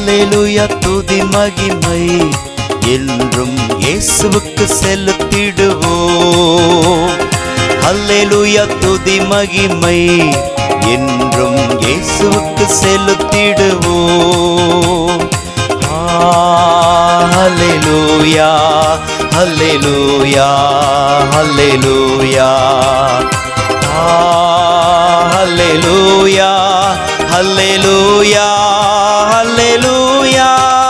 அல்லேலூயா துதி மகிமை என்றும் இயேசுவுக்கு செலுத்திடுவோம் அல்லேலூயா துதி மகிமை என்றும் இயேசுவுக்கு செலுத்திடுவோம் ஹalleluya ஹalleluya ஹalleluya ஹalleluya ஹalleluya ஹalleluya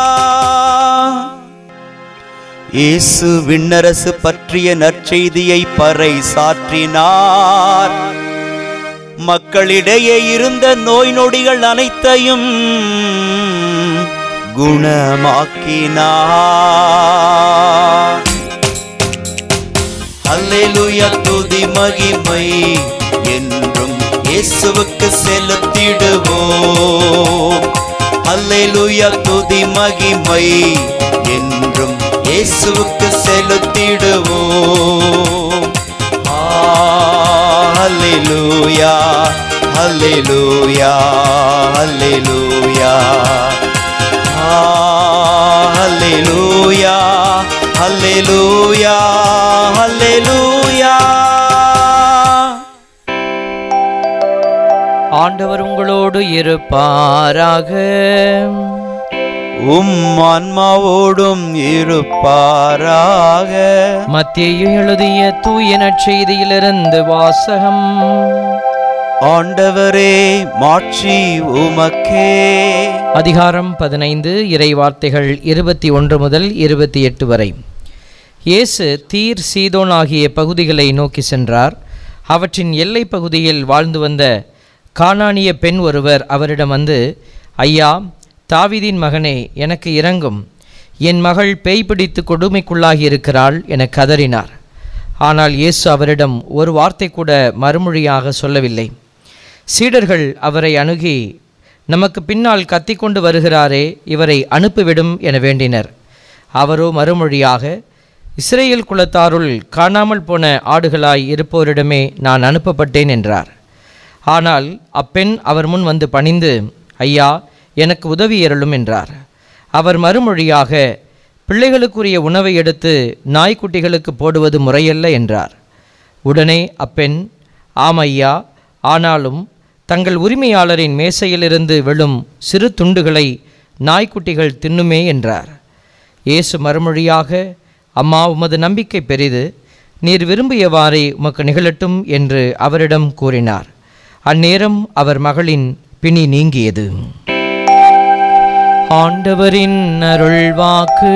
இயேசு விண்ணரசு பற்றிய நற்செய்தியை பறை சாற்றினார் மக்களிடையே இருந்த நோய் நொடிகள் அனைத்தையும் குணமாக்கினார் அல்லேலூயா துதி மகிமை என்றும் இயேசுவுக்கு செலுத்திடுவோம் அல்லேலூயா துதி மகிமை என்றும் இயேசுவுக்கு செலுத்திடுவோம் அல்லேலூயா அல்லேலூயா அல்லேலூயா அல்லேலூயா அல்லேலூயா அல்லேலூயா ஆண்டவர் உங்களோடு இருப்பாராக உம் ஆன்மாவோடும் இருப்பாராக மத்திய எழுதிய தூய நற்செய்தியிலிருந்து வாசகம் ஆண்டவரே மாட்சி உமக்கே அதிகாரம் பதினைந்து இறை வார்த்தைகள் இருபத்தி ஒன்று முதல் இருபத்தி எட்டு வரை இயேசு தீர் சீதோன் ஆகிய பகுதிகளை நோக்கி சென்றார் அவற்றின் எல்லைப் பகுதியில் வாழ்ந்து வந்த கானானிய பெண் ஒருவர் அவரிடம் வந்து ஐயா தாவீதின் மகனே எனக்கு இறங்கும் என் மகள் பேய் பிடித்து கொடுமைக்குள்ளாகி இருக்கிறாள் என கதறினார் ஆனால் இயேசு அவரிடம் ஒரு வார்த்தை கூட மறுமொழியாக சொல்லவில்லை சீடர்கள் அவரை அணுகி நமக்கு பின்னால் கத்திக்கொண்டு வருகிறாரே இவரை அனுப்பிவிடும் என வேண்டினர் அவரோ மறுமொழியாக இஸ்ரேல் குலத்தாருள் காணாமல் போன ஆடுகளாய் இருப்போரிடமே நான் அனுப்பப்பட்டேன் என்றார் ஆனால் அப்பெண் அவர் முன் வந்து பணிந்து ஐயா எனக்கு உதவி அருளும் என்றார் அவர் மறுமொழியாக பிள்ளைகளுக்குரிய உணவை எடுத்து நாய்க்குட்டிகளுக்கு போடுவது முறையல்ல என்றார் உடனே அப்பெண் ஆம் ஐயா ஆனாலும் தங்கள் உரிமையாளரின் மேசையிலிருந்து விழும் சிறு துண்டுகளை நாய்க்குட்டிகள் தின்னுமே என்றார் இயேசு மறுமொழியாக அம்மா உமது நம்பிக்கை பெரிது நீர் விரும்பியவாறே உமக்கு நிகழட்டும் என்று அவரிடம் கூறினார் அந்நேரம் அவர் மகளின் பிணி நீங்கியது ஆண்டவரின் அருள்வாக்கு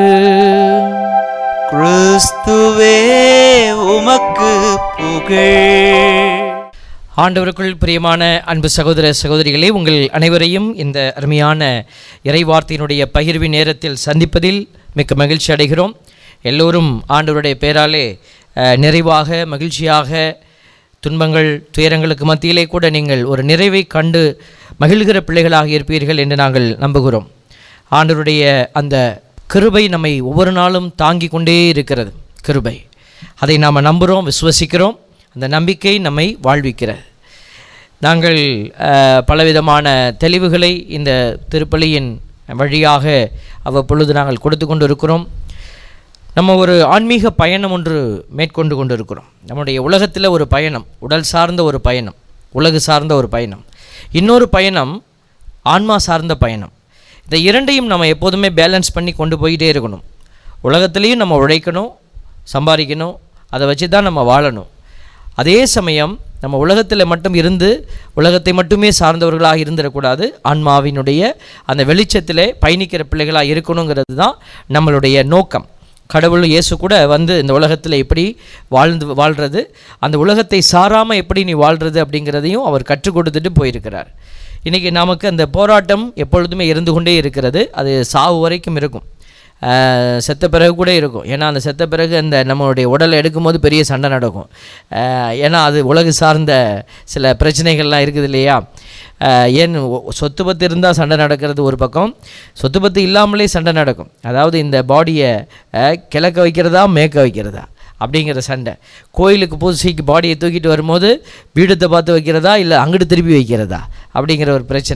கிறிஸ்துவே உமக்கு புகழ் ஆண்டவருக்குள் பிரியமான அன்பு சகோதர சகோதரிகளே உங்கள் அனைவரையும் இந்த அருமையான இறைவார்த்தையினுடைய பகிர்வின் நேரத்தில் சந்திப்பதில் மிக்க மகிழ்ச்சி அடைகிறோம் எல்லோரும் ஆண்டவருடைய பேராலே அஹ், நிறைவாக மகிழ்ச்சியாக துன்பங்கள் துயரங்களுக்கு மத்தியிலே கூட நீங்கள் ஒரு நிறைவை கண்டு மகிழ்கிற பிள்ளைகளாக இருப்பீர்கள் என்று நாங்கள் நம்புகிறோம் ஆண்டவருடைய அந்த கிருபை நம்மை ஒவ்வொரு நாளும் தாங்கி கொண்டே இருக்கிறது கிருபை அதை நாம் நம்புகிறோம் விசுவசிக்கிறோம் அந்த நம்பிக்கை நம்மை வாழ்விக்கிறது நாங்கள் அஹ், பலவிதமான தெளிவுகளை இந்த திருப்பலியின் வழியாக அவ்வப்பொழுது நாங்கள் கொடுத்து கொண்டு இருக்கிறோம் நம்ம ஒரு ஆன்மீக பயணம் ஒன்று மேற்கொண்டு கொண்டு இருக்கிறோம் நம்முடைய உலகத்தில் ஒரு பயணம் உடல் சார்ந்த ஒரு பயணம் உலகு சார்ந்த ஒரு பயணம் இன்னொரு பயணம் ஆன்மா சார்ந்த பயணம் இந்த இரண்டையும் நம்ம எப்போதுமே பேலன்ஸ் பண்ணி கொண்டு போயிட்டே இருக்கணும் உலகத்துலேயும் நம்ம உழைக்கணும் சம்பாதிக்கணும் அதை வச்சு தான் நம்ம வாழணும் அதே சமயம் நம்ம உலகத்தில் மட்டும் இருந்து உலகத்தை மட்டுமே சார்ந்தவர்களாக இருந்துடக்கூடாது ஆன்மாவினுடைய அந்த வெளிச்சத்திலே பயணிக்கிற பிள்ளைகளாக இருக்கணுங்கிறது தான் நம்மளுடைய நோக்கம் கடவுள் இயேசு கூட வந்து இந்த உலகத்தில் எப்படி வாழ்ந்து வாழ்கிறது அந்த உலகத்தை சாராமல் எப்படி நீ வாழ்கிறது அப்படிங்கிறதையும் அவர் கற்றுக் கொடுத்துட்டு போயிருக்கிறார் இன்றைக்கி நமக்கு அந்த போராட்டம் எப்பொழுதுமே இருந்து கொண்டே இருக்கிறது அது சாவு வரைக்கும் இருக்கும் ஆஹ் செத்த பிறகு கூட இருக்கும் ஏன்னா அந்த செத்த பிறகு அந்த நம்மளுடைய உடலை எடுக்கும்போது பெரிய சண்டை நடக்கும் ஆஹ் ஏன்னா அது உலகு சார்ந்த சில பிரச்சனைகள்லாம் இருக்குது இல்லையா ஆஹ் ஏன் ஒ- சொத்து பத்து இருந்தால் சண்டை நடக்கிறது ஒரு பக்கம் சொத்து பத்து இல்லாமலே சண்டை நடக்கும் அதாவது இந்த பாடியை கிழக்க வைக்கிறதா மேற்க வைக்கிறதா அப்படிங்கிற சண்டை கோயிலுக்கு பூசைக்கு பாடியை தூக்கிட்டு வரும்போது பீடத்தை பார்த்து வைக்கிறதா இல்லை அங்கிட்டு திருப்பி வைக்கிறதா அப்படிங்கிற ஒரு பிரச்சனை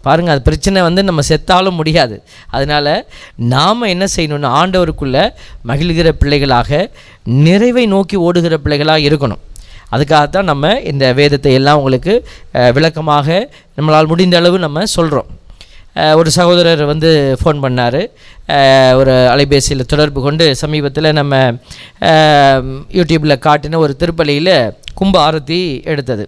பாருங்கள் அது பிரச்சனை வந்து நம்ம செத்தாலும் முடியாது அதனால் நாம் என்ன செய்யணும்னா ஆண்டவருக்குள்ளே மகிழ்கிற பிள்ளைகளாக நிறைவை நோக்கி ஓடுகிற பிள்ளைகளாக இருக்கணும் அதுக்காகத்தான் நம்ம இந்த வேதத்தை எல்லாம் உங்களுக்கு அஹ், விளக்கமாக நம்மளால் முடிந்த அளவு நம்ம சொல்கிறோம் ஒரு சகோதரர் வந்து ஃபோன் பண்ணார் ஒரு அலைபேசியில் தொடர்பு கொண்டு சமீபத்தில் நம்ம யூடியூப்பில் காட்டின ஒரு திருப்பலியில் கும்ப ஆரத்தி எடுத்தது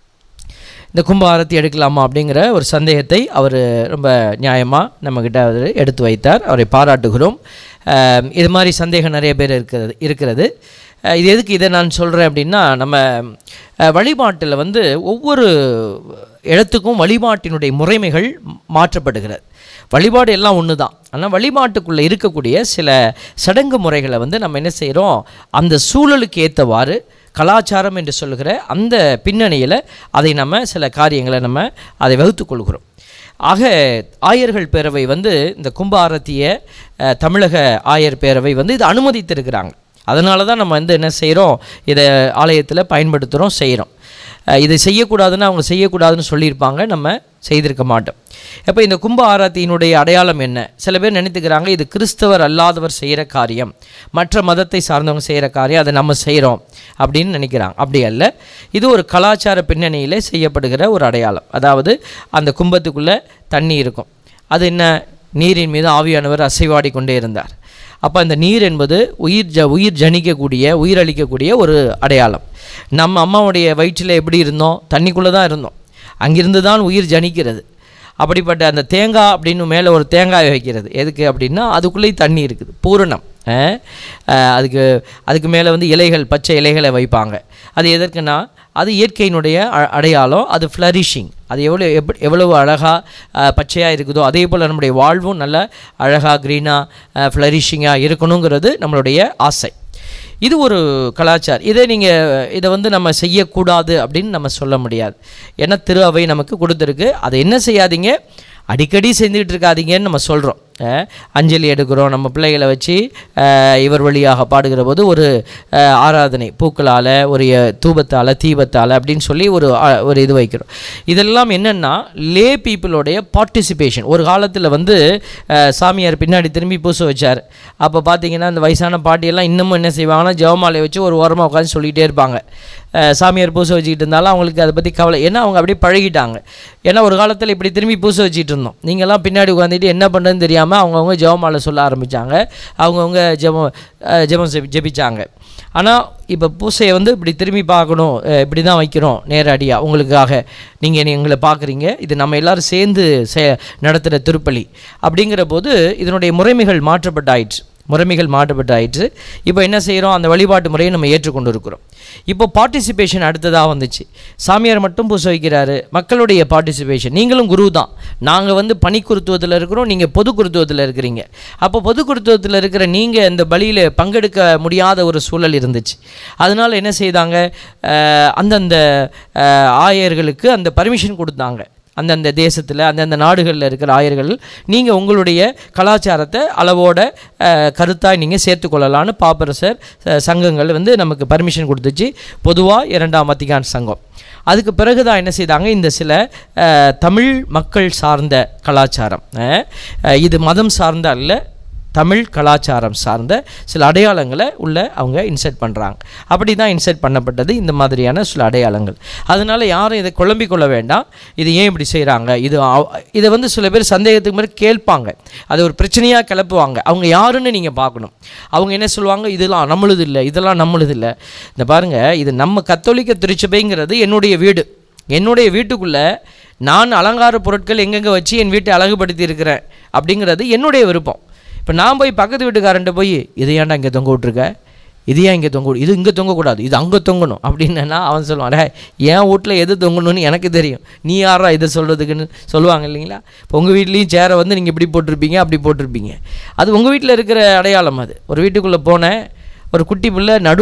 இந்த கும்ப ஆரத்தி எடுக்கலாமா அப்படிங்கிற ஒரு சந்தேகத்தை அவர் ரொம்ப நியாயமாக நம்மக்கிட்ட அவர் எடுத்து வைத்தார் அவரை பாராட்டுகிறோம் அஹ், இது மாதிரி சந்தேகம் நிறைய பேர் இருக்கிறது இருக்கிறது அஹ், இது எதுக்கு இதை நான் சொல்கிறேன் அப்படின்னா நம்ம அஹ், வழிபாட்டில் வந்து ஒவ்வொரு இடத்துக்கும் வழிபாட்டினுடைய முறைமைகள் மாற்றப்படுகிறது வழிபாடு எல்லாம் ஒன்று தான் ஆனால் வழிபாட்டுக்குள்ளே இருக்கக்கூடிய சில சடங்கு முறைகளை வந்து நம்ம என்ன செய்கிறோம் அந்த சூழலுக்கு ஏற்றவாறு கலாச்சாரம் என்று சொல்லுகிற அந்த பின்னணியில் அதை நம்ம சில காரியங்களை நம்ம அதை வகுத்துக் கொள்கிறோம் ஆக ஆயர்கள் பேரவை வந்து இந்த கும்ப ஆரத்திய அஹ், தமிழக ஆயர் பேரவை வந்து இதை அனுமதித்திருக்கிறாங்க அதனால தான் நம்ம வந்து என்ன செய்கிறோம் இதை ஆலயத்தில் பயன்படுத்துகிறோம் செய்கிறோம் அஹ், இதை செய்யக்கூடாதுன்னு அவங்க செய்யக்கூடாதுன்னு சொல்லியிருப்பாங்க நம்ம செய்திருக்க மாட்டோம் இப்போ இந்த கும்ப ஆராத்தியினுடைய அடையாளம் என்ன சில பேர் நினைத்துக்கிறாங்க இது கிறிஸ்தவர் அல்லாதவர் செய்கிற காரியம் மற்ற மதத்தை சார்ந்தவங்க செய்கிற காரியம் அதை நம்ம செய்கிறோம் அப்படின்னு நினைக்கிறாங்க அப்படி அல்ல இது ஒரு கலாச்சார பின்னணியில் செய்யப்படுகிற ஒரு அடையாளம் அதாவது அந்த கும்பத்துக்குள்ளே தண்ணி இருக்கும் அது என்ன நீரின் மீது ஆவியானவர் அசைவாடி கொண்டே இருந்தார் அப்போ அந்த நீர் என்பது உயிர் ஜ உயிர் ஜனிக்கக்கூடிய உயிரளிக்கக்கூடிய ஒரு அடையாளம் நம்ம அம்மாவுடைய வயிற்றில் எப்படி இருந்தோம் தண்ணிக்குள்ளே தான் இருந்தோம் அங்கிருந்து தான் உயிர் ஜனிக்கிறது அப்படிப்பட்ட அந்த தேங்காய் அப்படின்னு மேலே ஒரு தேங்காய் வைக்கிறது எதுக்கு அப்படின்னா அதுக்குள்ளேயும் தண்ணி இருக்குது பூரணம் அஹ், அஹ், அதுக்கு அதுக்கு மேலே வந்து இலைகள் பச்சை இலைகளை வைப்பாங்க அது எதற்குன்னா அது இயற்கையினுடைய அ- அடையாளம் அது ஃப்ளரிஷிங் அது எவ்வளோ எப்படி எவ்வளவு அழகாக பச்சையாக இருக்குதோ அதே போல் நம்முடைய வாழ்வும் நல்ல அழகாக க்ரீனாக ஃப்ளரிஷிங்காக இருக்கணுங்கிறது நம்மளுடைய ஆசை இது ஒரு கலாச்சாரம் இதை நீங்கள் இதை வந்து நம்ம செய்யக்கூடாது அப்படின்னு நம்ம சொல்ல முடியாது ஏன்னா திரு அவை நமக்கு கொடுத்துருக்கு அதை என்ன செய்யாதீங்க அடிக்கடி செஞ்சுக்கிட்டு இருக்காதீங்கன்னு நம்ம சொல்கிறோம் அஞ்சலி எடுக்கிறோம் நம்ம பிள்ளைகளை வச்சு அஹ், இவர் வழியாக பாடுகிற போது ஒரு அஹ், ஆராதனை பூக்களால் ஒரு அஹ், தூபத்தால் தீபத்தால் அப்படின்னு சொல்லி ஒரு அஹ், ஒரு இது வைக்கிறோம் இதெல்லாம் என்னென்னா லே பீப்புளோடைய பார்ட்டிசிபேஷன் ஒரு காலத்தில் வந்து அஹ், சாமியார் பின்னாடி திரும்பி பூச வச்சார் அப்போ பார்த்தீங்கன்னா இந்த வயசான பாட்டியெல்லாம் இன்னமும் என்ன செய்வாங்கன்னா ஜெவமாலையை வச்சு ஒரு ஓரமாக உட்காந்து சொல்லிகிட்டே இருப்பாங்க அஹ், சாமியார் பூச வச்சுக்கிட்டு இருந்தாலும் அவங்களுக்கு அதை பற்றி கவலை ஏன்னா அவங்க அப்படியே பழகிட்டாங்க ஏன்னா ஒரு காலத்தில் இப்படி திரும்பி பூச வச்சுட்டு இருந்தோம் நீங்கள்லாம் பின்னாடி உட்காந்துட்டு என்ன பண்ணுறதுன்னு தெரியாமல் அவங்கவுங்க ஜெபமாலை சொல்ல ஆரம்பித்தாங்க அவங்கவுங்க ஜெபம் அஹ், ஜெபம் ஜெபி- ஜெபிச்சாங்க ஆனால் இப்போ பூசையை வந்து இப்படி திரும்பி பார்க்கணும் அஹ், இப்படி தான் வைக்கிறோம் நேரடியாக உங்களுக்காக நீங்கள் எங்களை பார்க்குறீங்க இது நம்ம எல்லாரும் சேர்ந்து செ நடத்துகிற திருப்பலி அப்படிங்கிற போது இதனுடைய முறைமைகள் மாற்றப்பட்டாயிற்று முறைமைகள் மாற்றப்பட்டாயிற்று இப்போ என்ன செய்கிறோம் அந்த வழிபாட்டு முறையை நம்ம ஏற்றுக்கொண்டு இருக்கிறோம் இப்போ பார்ட்டிசிபேஷன் அடுத்ததாக வந்துச்சு சாமியார் மட்டும் பூச வைக்கிறாரு மக்களுடைய பார்ட்டிசிபேஷன் நீங்களும் குரு தான் நாங்கள் வந்து பணி குருத்துவத்தில் இருக்கிறோம் நீங்கள் பொது குருத்துவத்தில் இருக்கிறீங்க அப்போ பொது குருத்துவத்தில் இருக்கிற நீங்கள் இந்த பலியில் பங்கெடுக்க முடியாத ஒரு சூழல் இருந்துச்சு அதனால் என்ன செய்தாங்க அஹ், அந்தந்த அஹ், ஆயர்களுக்கு அந்த பர்மிஷன் கொடுத்தாங்க அந்தந்த தேசத்தில் அந்தந்த நாடுகளில் இருக்கிற ஆயர்கள் நீங்கள் உங்களுடைய கலாச்சாரத்தை அளவோட கருத்தாய் நீங்கள் சேர்த்துக்கொள்ளலான்னு பாப்பரசர் அஹ், சங்கங்கள் வந்து நமக்கு பர்மிஷன் கொடுத்துச்சு பொதுவாக இரண்டாம் வத்திகான் சங்கம் அதுக்கு பிறகு தான் என்ன செய்தாங்க இந்த சில அஹ், தமிழ் மக்கள் சார்ந்த கலாச்சாரம் அஹ், அஹ், இது மதம் சார்ந்த அல்ல தமிழ் கலாச்சாரம் சார்ந்த சில அடையாளங்களை உள்ள அவங்க இன்சர்ட் பண்ணுறாங்க அப்படி தான் இன்சர்ட் பண்ணப்பட்டது இந்த மாதிரியான சில அடையாளங்கள் அதனால் யாரும் இதை குழம்பிக் கொள்ள வேண்டாம் இது ஏன் இப்படி செய்கிறாங்க இது அவ- இதை வந்து சில பேர் சந்தேகத்துக்கு மாதிரி கேட்பாங்க அது ஒரு பிரச்சனையாக கிளப்புவாங்க அவங்க யாருன்னு நீங்கள் பார்க்கணும் அவங்க என்ன சொல்லுவாங்க இதெல்லாம் நம்மளுது இல்லை இதெல்லாம் நம்மளுது இல்லை இந்த பாருங்கள் இது நம்ம கத்தோலிக்க திருச்சபைங்கிறது என்னுடைய வீடு என்னுடைய வீட்டுக்குள்ளே நான் அலங்கார பொருட்கள் எங்கெங்கே வச்சு என் வீட்டை அழகுபடுத்தி இருக்கிறேன் அப்படிங்கிறது என்னுடைய விருப்பம் இப்போ நான் போய் பக்கத்து வீட்டுக்காரன்ட்ட போய் இதை ஏன்டா இங்கே தொங்க விட்ருக்க இது ஏன் இங்கே தொங்க விடு- இது இங்கே தொங்கக்கூடாது இது அங்கே தொங்கணும் அப்படின்னா அவன் சொல்லுவான் "டேய், என் வீட்டில் எது தொங்கணும்னு எனக்கு தெரியும் நீ யாரா இதை சொல்கிறதுக்குன்னு சொல்லுவாங்க இல்லைங்களா இப்போ உங்கள் வீட்லேயும் சேரை வந்து நீங்கள் இப்படி போட்டிருப்பீங்க அப்படி போட்டிருப்பீங்க அது உங்கள் வீட்டில் இருக்கிற அடையாளம் அது ஒரு வீட்டுக்குள்ளே போனேன் ஒரு குட்டி பிள்ளை நடு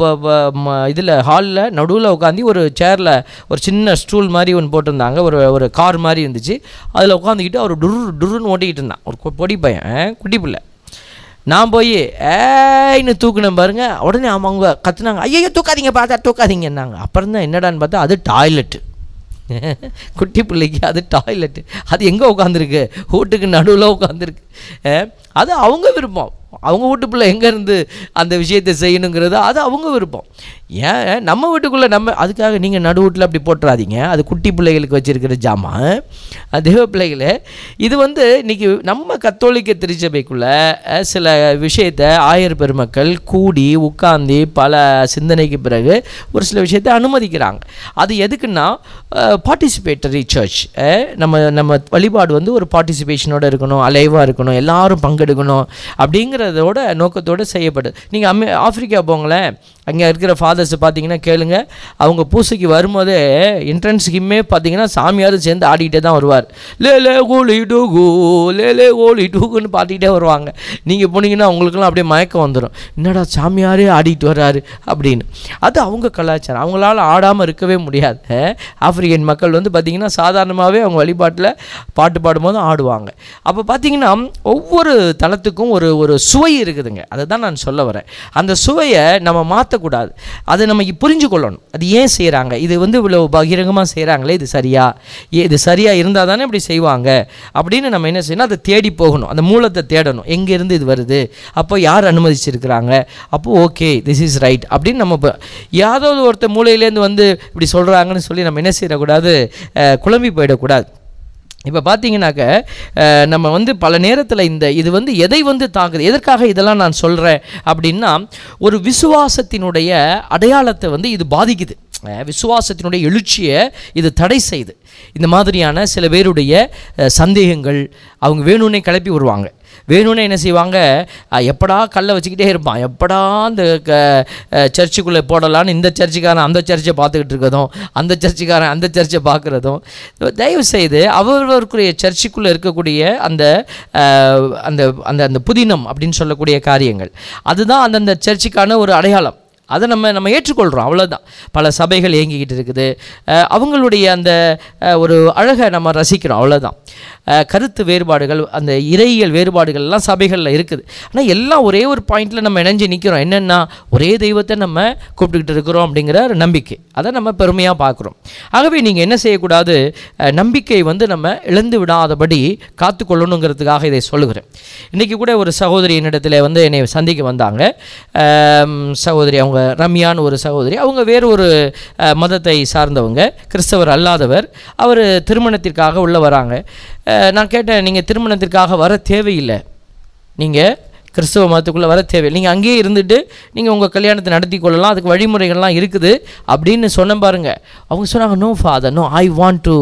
இதில் ஹாலில் நடுவில் உட்காந்து ஒரு சேரில் ஒரு சின்ன ஸ்டூல் மாதிரி ஒன்று போட்டிருந்தாங்க ஒரு ஒரு கார் மாதிரி இருந்துச்சு அதில் உட்காந்துக்கிட்டு அவர் டுரு டுருன்னு ஓட்டிக்கிட்டு இருந்தான் ஒரு கு- பொடி பையன் அஹ், குட்டி பிள்ளை நான் போய் ஏன்னு தூக்குனேன் பாருங்க உடனே அவங்க கத்துனாங்க ஐயோ தூக்காதீங்க பார்த்தா தூக்காதீங்கன்னாங்க அப்புறம் தான் என்னடான்னு பார்த்தா அது டாய்லெட்டு குட்டி பிள்ளைக்கு அது டாய்லெட்டு அது எங்கே உட்காந்துருக்கு வீட்டுக்கு நடுவில் உட்காந்துருக்கு அது அவங்க விருப்பம் அவங்க வீட்டு பிள்ளை எங்கேருந்து அந்த விஷயத்தை செய்யணுங்கிறது அது அவங்க விருப்பம் ஏன் நம்ம வீட்டுக்குள்ளே நம்ம அதுக்காக நீங்கள் நடு வீட்டில் அப்படி போட்டுறாதீங்க அது குட்டி பிள்ளைகளுக்கு வச்சுருக்கிற ஜாமான் அது தேவ பிள்ளைகளே இது வந்து இன்றைக்கி நம்ம கத்தோலிக்க திருச்சபைக்குள்ளே அஹ், சில விஷயத்தை ஆயர் பெருமக்கள் கூடி உட்கார்ந்து பல சிந்தனைக்கு பிறகு ஒரு சில விஷயத்தை அனுமதிக்கிறாங்க அது எதுக்குன்னா பார்ட்டிசிபேட்டரி சர்ச் நம்ம நம்ம வழிபாடு வந்து ஒரு பார்ட்டிசிபேஷனோட இருக்கணும் அலைவாக இருக்கணும் எல்லாரும் பங்கெடுக்கணும் அப்படிங்கிறதோட நோக்கத்தோடு செய்யப்படுது நீங்கள் அமெ ஆப்பிரிக்கா போங்களேன் அங்கே இருக்கிற ஃபாதர்ஸ் பார்த்தீங்கன்னா கேளுங்க அவங்க பூசைக்கு வரும்போதே என்ட்ரன்ஸுக்குமே பார்த்தீங்கன்னா சாமியாரும் சேர்ந்து ஆடிக்கிட்டே தான் வருவார் லே லே கோலி டூகு லே லே கோலி டூகுன்னு பாடிக்கிட்டே வருவாங்க நீங்கள் போனீங்கன்னா அவங்களுக்குலாம் அப்படியே மயக்கம் வந்துடும் என்னடா சாமியாரே ஆடிட்டு வர்றாரு அப்படின்னு அது அவங்க கலாச்சாரம் அவங்களால ஆடாமல் இருக்கவே முடியாது அஹ், ஆப்பிரிக்கன் மக்கள் வந்து பார்த்திங்கன்னா சாதாரணமாகவே அவங்க வழிபாட்டில் பாட்டு பாடும்போது ஆடுவாங்க அப்போ பார்த்தீங்கன்னா ஒவ்வொரு தளத்துக்கும் ஒரு ஒரு சுவை இருக்குதுங்க அதை தான் நான் சொல்ல வரேன் அந்த சுவையை நம்ம மாற்றக்கூடாது அதை நம்ம இ- புரிஞ்சு கொள்ளணும் அது ஏன் செய்கிறாங்க இது வந்து இவ்வளோ பகிரங்கமாக செய்கிறாங்களே இது சரியா ஏ இது சரியாக இருந்தால் தானே இப்படி செய்வாங்க அப்படின்னு நம்ம என்ன செய்யணும் அதை தேடி போகணும் அந்த மூலத்தை தேடணும் எங்கேருந்து இது வருது அப்போ யார் அனுமதிச்சிருக்கிறாங்க அப்போ ஓகே திஸ் இஸ் ரைட் அப்படின்னு நம்ம இப்போ யாராவது ஒருத்தர் மூலையிலேருந்து வந்து இப்படி சொல்கிறாங்கன்னு சொல்லி நம்ம என்ன செய்யக்கூடாது அஹ், குழம்பி போயிடக்கூடாது இப்போ பார்த்தீங்கன்னாக்க அஹ், நம்ம வந்து பல நேரத்தில் இந்த இது வந்து எதை வந்து தாக்குது எதற்காக இதெல்லாம் நான் சொல்கிறேன் அப்படின்னா ஒரு விசுவாசத்தினுடைய அடையாளத்தை வந்து இது பாதிக்குது அஹ், விசுவாசத்தினுடைய எழுச்சியை இது தடை செய்யுது இந்த மாதிரியான சில பேருடைய அஹ், சந்தேகங்கள் அவங்க வேணும்னே கிளப்பி வருவாங்க வேணும்னே என்ன செய்வாங்க அஹ், எப்படா கல்லை வச்சுக்கிட்டே இருப்பான் எப்படா அந்த க அஹ், சர்ச்சுக்குள்ளே போடலான்னு இந்த சர்ச்சுக்காரன் அந்த சர்ச்சை பார்த்துக்கிட்டு இருக்கிறதும் அந்த சர்ச்சுக்காரன் அந்த சர்ச்சை பார்க்குறதும் தயவு செய்து அவரவருக்குரிய சர்ச்சுக்குள்ளே இருக்கக்கூடிய அந்த அஹ், அந்த அந்த அந்த புதினம் அப்படின்னு சொல்லக்கூடிய காரியங்கள் அதுதான் அந்தந்த சர்ச்சுக்கான ஒரு அடையாளம் அதை நம்ம நம்ம ஏற்றுக்கொள்கிறோம் அவ்வளோதான் பல சபைகள் இயங்கிக்கிட்டு இருக்குது அஹ், அவங்களுடைய அந்த அஹ், ஒரு அழகை நம்ம ரசிக்கிறோம் அவ்வளோதான் அஹ், கருத்து வேறுபாடுகள் அந்த இறையியல் வேறுபாடுகள் எல்லாம் சபைகளில் இருக்குது ஆனால் எல்லாம் ஒரே ஒரு பாயிண்டில் நம்ம இணைஞ்சு நிற்கிறோம் என்னென்னா ஒரே தெய்வத்தை நம்ம கூப்பிட்டுக்கிட்டு இருக்கிறோம் அப்படிங்கிற ஒரு நம்பிக்கை அதை நம்ம பெருமையாக பார்க்குறோம் ஆகவே நீங்கள் என்ன செய்யக்கூடாது அஹ், நம்பிக்கை வந்து நம்ம இழந்து விடாதபடி காத்துக்கொள்ளணுங்கிறதுக்காக இதை சொல்லுகிறேன் இன்றைக்கி கூட ஒரு சகோதரி என்னிடத்தில் வந்து என்னை சந்திக்க வந்தாங்க ஆம், சகோதரி அவங்க ரம்யான்னு ஒரு சகோதரி அவங்க வேறு ஒரு அஹ், மதத்தை சார்ந்தவங்க கிறிஸ்தவர் அல்லாதவர் அவர் திருமணத்திற்காக உள்ளே வராங்க அஹ், நான் கேட்டேன் நீங்கள் திருமணத்திற்காக வர தேவையில்லை நீங்கள் கிறிஸ்தவ மதத்துக்குள்ளே வர தேவையில்லை நீங்கள் அங்கேயே இருந்துட்டு நீங்கள் உங்கள் கல்யாணத்தை நடத்தி கொள்ளலாம் அதுக்கு வழிமுறைகள்லாம் இருக்குது அப்படின்னு சொன்ன பாருங்க அவங்க சொன்னாங்க no father no I want to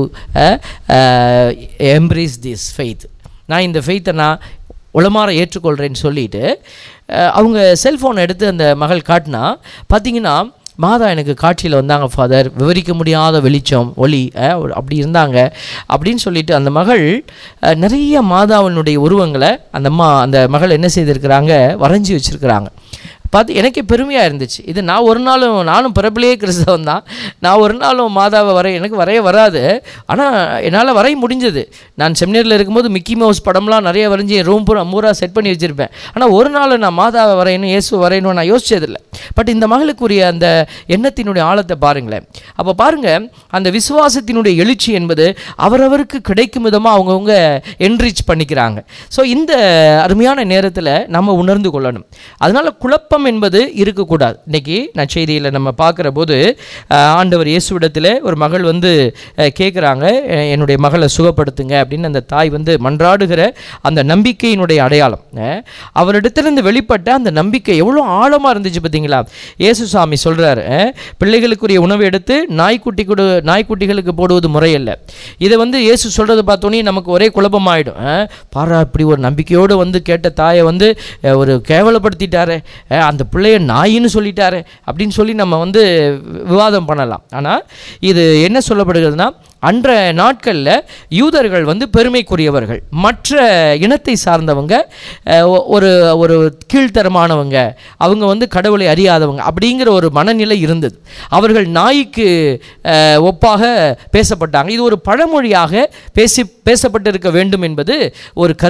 embrace this faith நான் இந்த ஃபெய்த்தை நான் உளமாற ஏற்றுக்கொள்கிறேன்னு சொல்லிட்டு அஹ், அவங்க செல்ஃபோனை எடுத்து அந்த மகள் காட்டினா பார்த்தீங்கன்னா மாதா எனக்கு காட்சியில் வந்தாங்க ஃபாதர் விவரிக்க முடியாத வெளிச்சம் ஒளி அஹ், ஒரு- அப்படி இருந்தாங்க அப்படின்னு சொல்லிட்டு அந்த மகள் அஹ், நிறைய மாதாவினுடைய உருவங்களை அந்த அம்மா அந்த மகள் என்ன செய்திருக்கிறாங்க வரைஞ்சி வச்சுருக்கிறாங்க பார்த்து எனக்கே பெருமையாக இருந்துச்சு இது நான் ஒரு நாளும் நானும் பிறப்பிலேயே கிறிஸ்தவன் தான் நான் ஒரு நாளும் மாதாவை வரைய எனக்கு வரைய வராது ஆனால் என்னால் வரைய முடிஞ்சது நான் செமினரில் இருக்கும்போது மிக்கி மவுஸ் படம்லாம் நிறைய வரைஞ்சி என் ரூம் பூரா மூரா செட் பண்ணி வச்சுருப்பேன் ஆனால் ஒரு நாள் நான் மாதாவை வரையணும் இயேசு வரையணும் நான் யோசிச்சதில்லை பட் இந்த மகளுக்குரிய அந்த எண்ணத்தினுடைய ஆழத்தை பாருங்களேன் அப்போ பாருங்கள் அந்த விசுவாசத்தினுடைய எழுச்சி என்பது அவரவருக்கு கிடைக்கும் விதமாக அவங்கவுங்க என்ரிச் பண்ணிக்கிறாங்க ஸோ இந்த அருமையான நேரத்தில் நம்ம உணர்ந்து கொள்ளணும் அதனால் குழப்பம் என்பது இருக்கக்கூடாது இன்னைக்கு நான் செய்தியில் நம்ம பார்க்குற போது அஹ், ஆண்டவர் இயேசுவிடத்தில் ஒரு மகள் வந்து கேட்குறாங்க என்னுடைய மகளை சுகப்படுத்துங்க அப்படின்னு அந்த தாய் வந்து மன்றாடுகிற அந்த நம்பிக்கையினுடைய அடையாளம் அஹ், அவரிடத்திலிருந்து வெளிப்பட்ட அந்த நம்பிக்கை எவ்வளோ ஆழமாக இருந்துச்சு பார்த்தீங்களா இயேசு சாமி சொல்கிறாரு பிள்ளைகளுக்குரிய உணவை எடுத்து நாய்க்குட்டி கொடு நாய்க்குட்டிகளுக்கு போடுவது முறையல்ல இதை வந்து இயேசு சொல்கிறத பார்த்தோன்னே நமக்கு ஒரே குழப்பமாயிடும் அஹ், பாரா இப்படி ஒரு நம்பிக்கையோடு வந்து கேட்ட தாயை வந்து அஹ், ஒரு கேவலப்படுத்திட்டாரே அஹ், அந்த பிள்ளைய நாயின்னு சொல்லிட்டாரே அப்படின்னு சொல்லி நம்ம வந்து வி- விவாதம் பண்ணலாம் ஆனால் இது என்ன சொல்லப்படுகிறதுனா அன்ற நாட்களில் யூதர்கள் வந்து பெருமைக்குரியவர்கள் மற்ற இனத்தை சார்ந்தவங்க அஹ், ஒ- ஒரு ஒரு கீழ்த்தரமானவங்க அவங்க வந்து கடவுளை அறியாதவங்க அப்படிங்கிற ஒரு மனநிலை இருந்தது அவர்கள் நாய்க்கு அஹ், ஒப்பாக பேசப்பட்டாங்க இது ஒரு பழமொழியாக பேசி பேசப்பட்டிருக்க வேண்டும் என்பது ஒரு கருத்து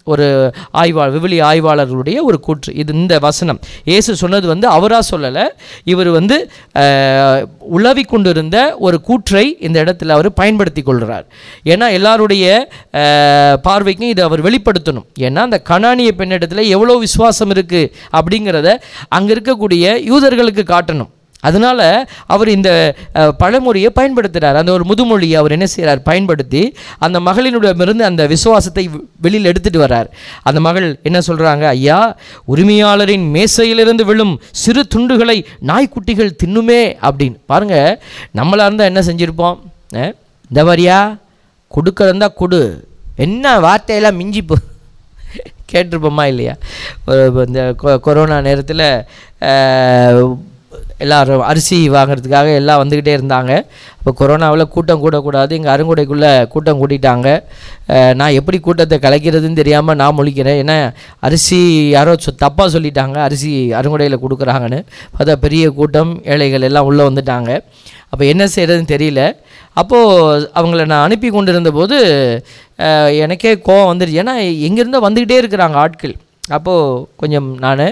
ஒரு ஆய்வா விவிலி ஆய்வாளர்களுடைய ஒரு கூற்று இது இந்த வசனம் இயேசு சொன்னது வந்து அவராக சொல்லலை இவர் வந்து அஹ், உலவிக் கொண்டிருந்த ஒரு கூற்றை இந்த இடத்துல அவர் பயன்படுத்தி கொள்கிறார் ஏன்னா எல்லாருடைய அஹ், பார்வைக்கும் இதை அவர் வெளிப்படுத்தணும் ஏன்னா அந்த கனானிய பெண்ணிடத்தில் எவ்வளோ விசுவாசம் இருக்குது அப்படிங்கிறத அங்கே இருக்கக்கூடிய யூதர்களுக்கு காட்டணும் அதனால அவர் இந்த அஹ், பழமொழியை பயன்படுத்துகிறார் அந்த ஒரு முதுமொழியை அவர் என்ன செய்கிறார் பயன்படுத்தி அந்த மகளினிடமிருந்து அந்த விசுவாசத்தை வெ- வெளியில் எடுத்துட்டு வர்றார் அந்த மகள் என்ன சொல்கிறாங்க ஐயா உரிமையாளரின் மேசையிலிருந்து விழும் சிறு துண்டுகளை நாய்க்குட்டிகள் தின்னுமே அப்படின்னு பாருங்க நம்மளா இருந்தால் என்ன செஞ்சுருப்போம் அஹ், இந்த வரியா கொடுக்கறதா கொடு என்ன வார்த்தையெல்லாம் மிஞ்சி போ கேட்டிருப்போமா இல்லையா ஒரு இந்த கொ- கொரோனா நேரத்தில் எல்லாரும் அரிசி வாங்குறதுக்காக எல்லாம் வந்துக்கிட்டே இருந்தாங்க இப்போ கொரோனாவில் கூட்டம் கூடக்கூடாது எங்கள் அருங்குடைக்குள்ளே கூட்டம் கூட்டிட்டாங்க அஹ், நான் எப்படி கூட்டத்தை கலைக்கிறதுன்னு தெரியாமல் நான் முழிக்கிறேன் ஏன்னா அரிசி யாரோ சொ தப்பாக சொல்லிட்டாங்க அரிசி அருங்குடையில் கொடுக்குறாங்கன்னு பார்த்தா பெரிய கூட்டம் ஏழைகள் எல்லாம் உள்ளே வந்துட்டாங்க அப்போ என்ன செய்கிறதுன்னு தெரியல அப்போது அவங்கள நான் அனுப்பி கொண்டு இருந்தபோது அஹ், எனக்கே கோவம் வந்துடுச்சு ஏன்னா எங்கேருந்தோ வந்துக்கிட்டே இருக்கிறாங்க ஆட்கள் அப்போது கொஞ்சம் நான்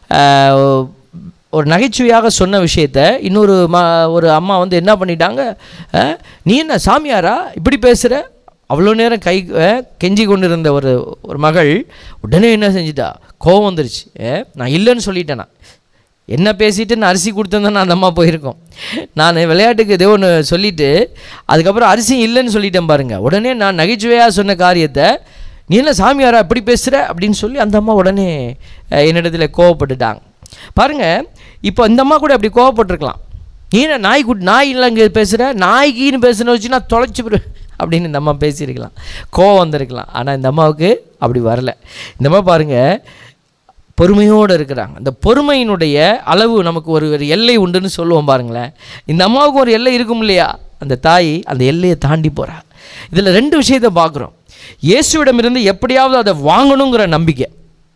ஒரு நகைச்சுவையாக சொன்ன விஷயத்த இன்னொரு ம ஒரு அம்மா வந்து என்ன பண்ணிட்டாங்க அஹ், நீ என்ன சாமியாரா இப்படி பேசுகிற அவ்வளோ நேரம் கை அஹ், கெஞ்சி கொண்டு இருந்த ஒரு ஒரு மகள் உடனே என்ன செஞ்சிட்டா கோவம் வந்துருச்சு அஹ், நான் இல்லைன்னு சொல்லிட்டேன் நான் என்ன பேசிட்டு நான் அரிசி கொடுத்துருந்தேன் அந்த அம்மா போயிருக்கோம் நான் விளையாட்டுக்கு ஏதோ ஒன்று சொல்லிவிட்டு அதுக்கப்புறம் அரிசி இல்லைன்னு சொல்லிட்டேன் பாருங்கள் உடனே நான் நகைச்சுவையாக சொன்ன காரியத்தை நீ என்ன சாமியாரா இப்படி பேசுகிற அப்படின்னு சொல்லி அந்த அம்மா உடனே அஹ், என்னிடத்துல கோவப்பட்டுட்டாங்க பாருங்கள் இப்போ இந்த அம்மா கூட அப்படி கோவப்பட்டிருக்கலாம் நீ என்ன நாய் குட்டி நாய் இல்லை இங்கே பேசுகிற நாய்க்குன்னு பேசுன வச்சு நான் தொலைச்சி போடு அப்படின்னு இந்த அம்மா பேசியிருக்கலாம் கோவம் வந்திருக்கலாம் ஆனால் இந்த அம்மாவுக்கு அப்படி வரல இந்த அம்மா பாருங்கள் பொறுமையோடு இருக்கிறாங்க இந்த பொறுமையினுடைய அளவு நமக்கு ஒரு ஒரு எல்லை உண்டுன்னு சொல்லுவோம் பாருங்களேன் இந்த அம்மாவுக்கு ஒரு எல்லை இருக்கும் இல்லையா அந்த தாய் அந்த எல்லையை தாண்டி போகிறா இதில் ரெண்டு விஷயத்தை பார்க்குறோம் இயேசுவிடமிருந்து எப்படியாவது அதை வாங்கணுங்கிற நம்பிக்கை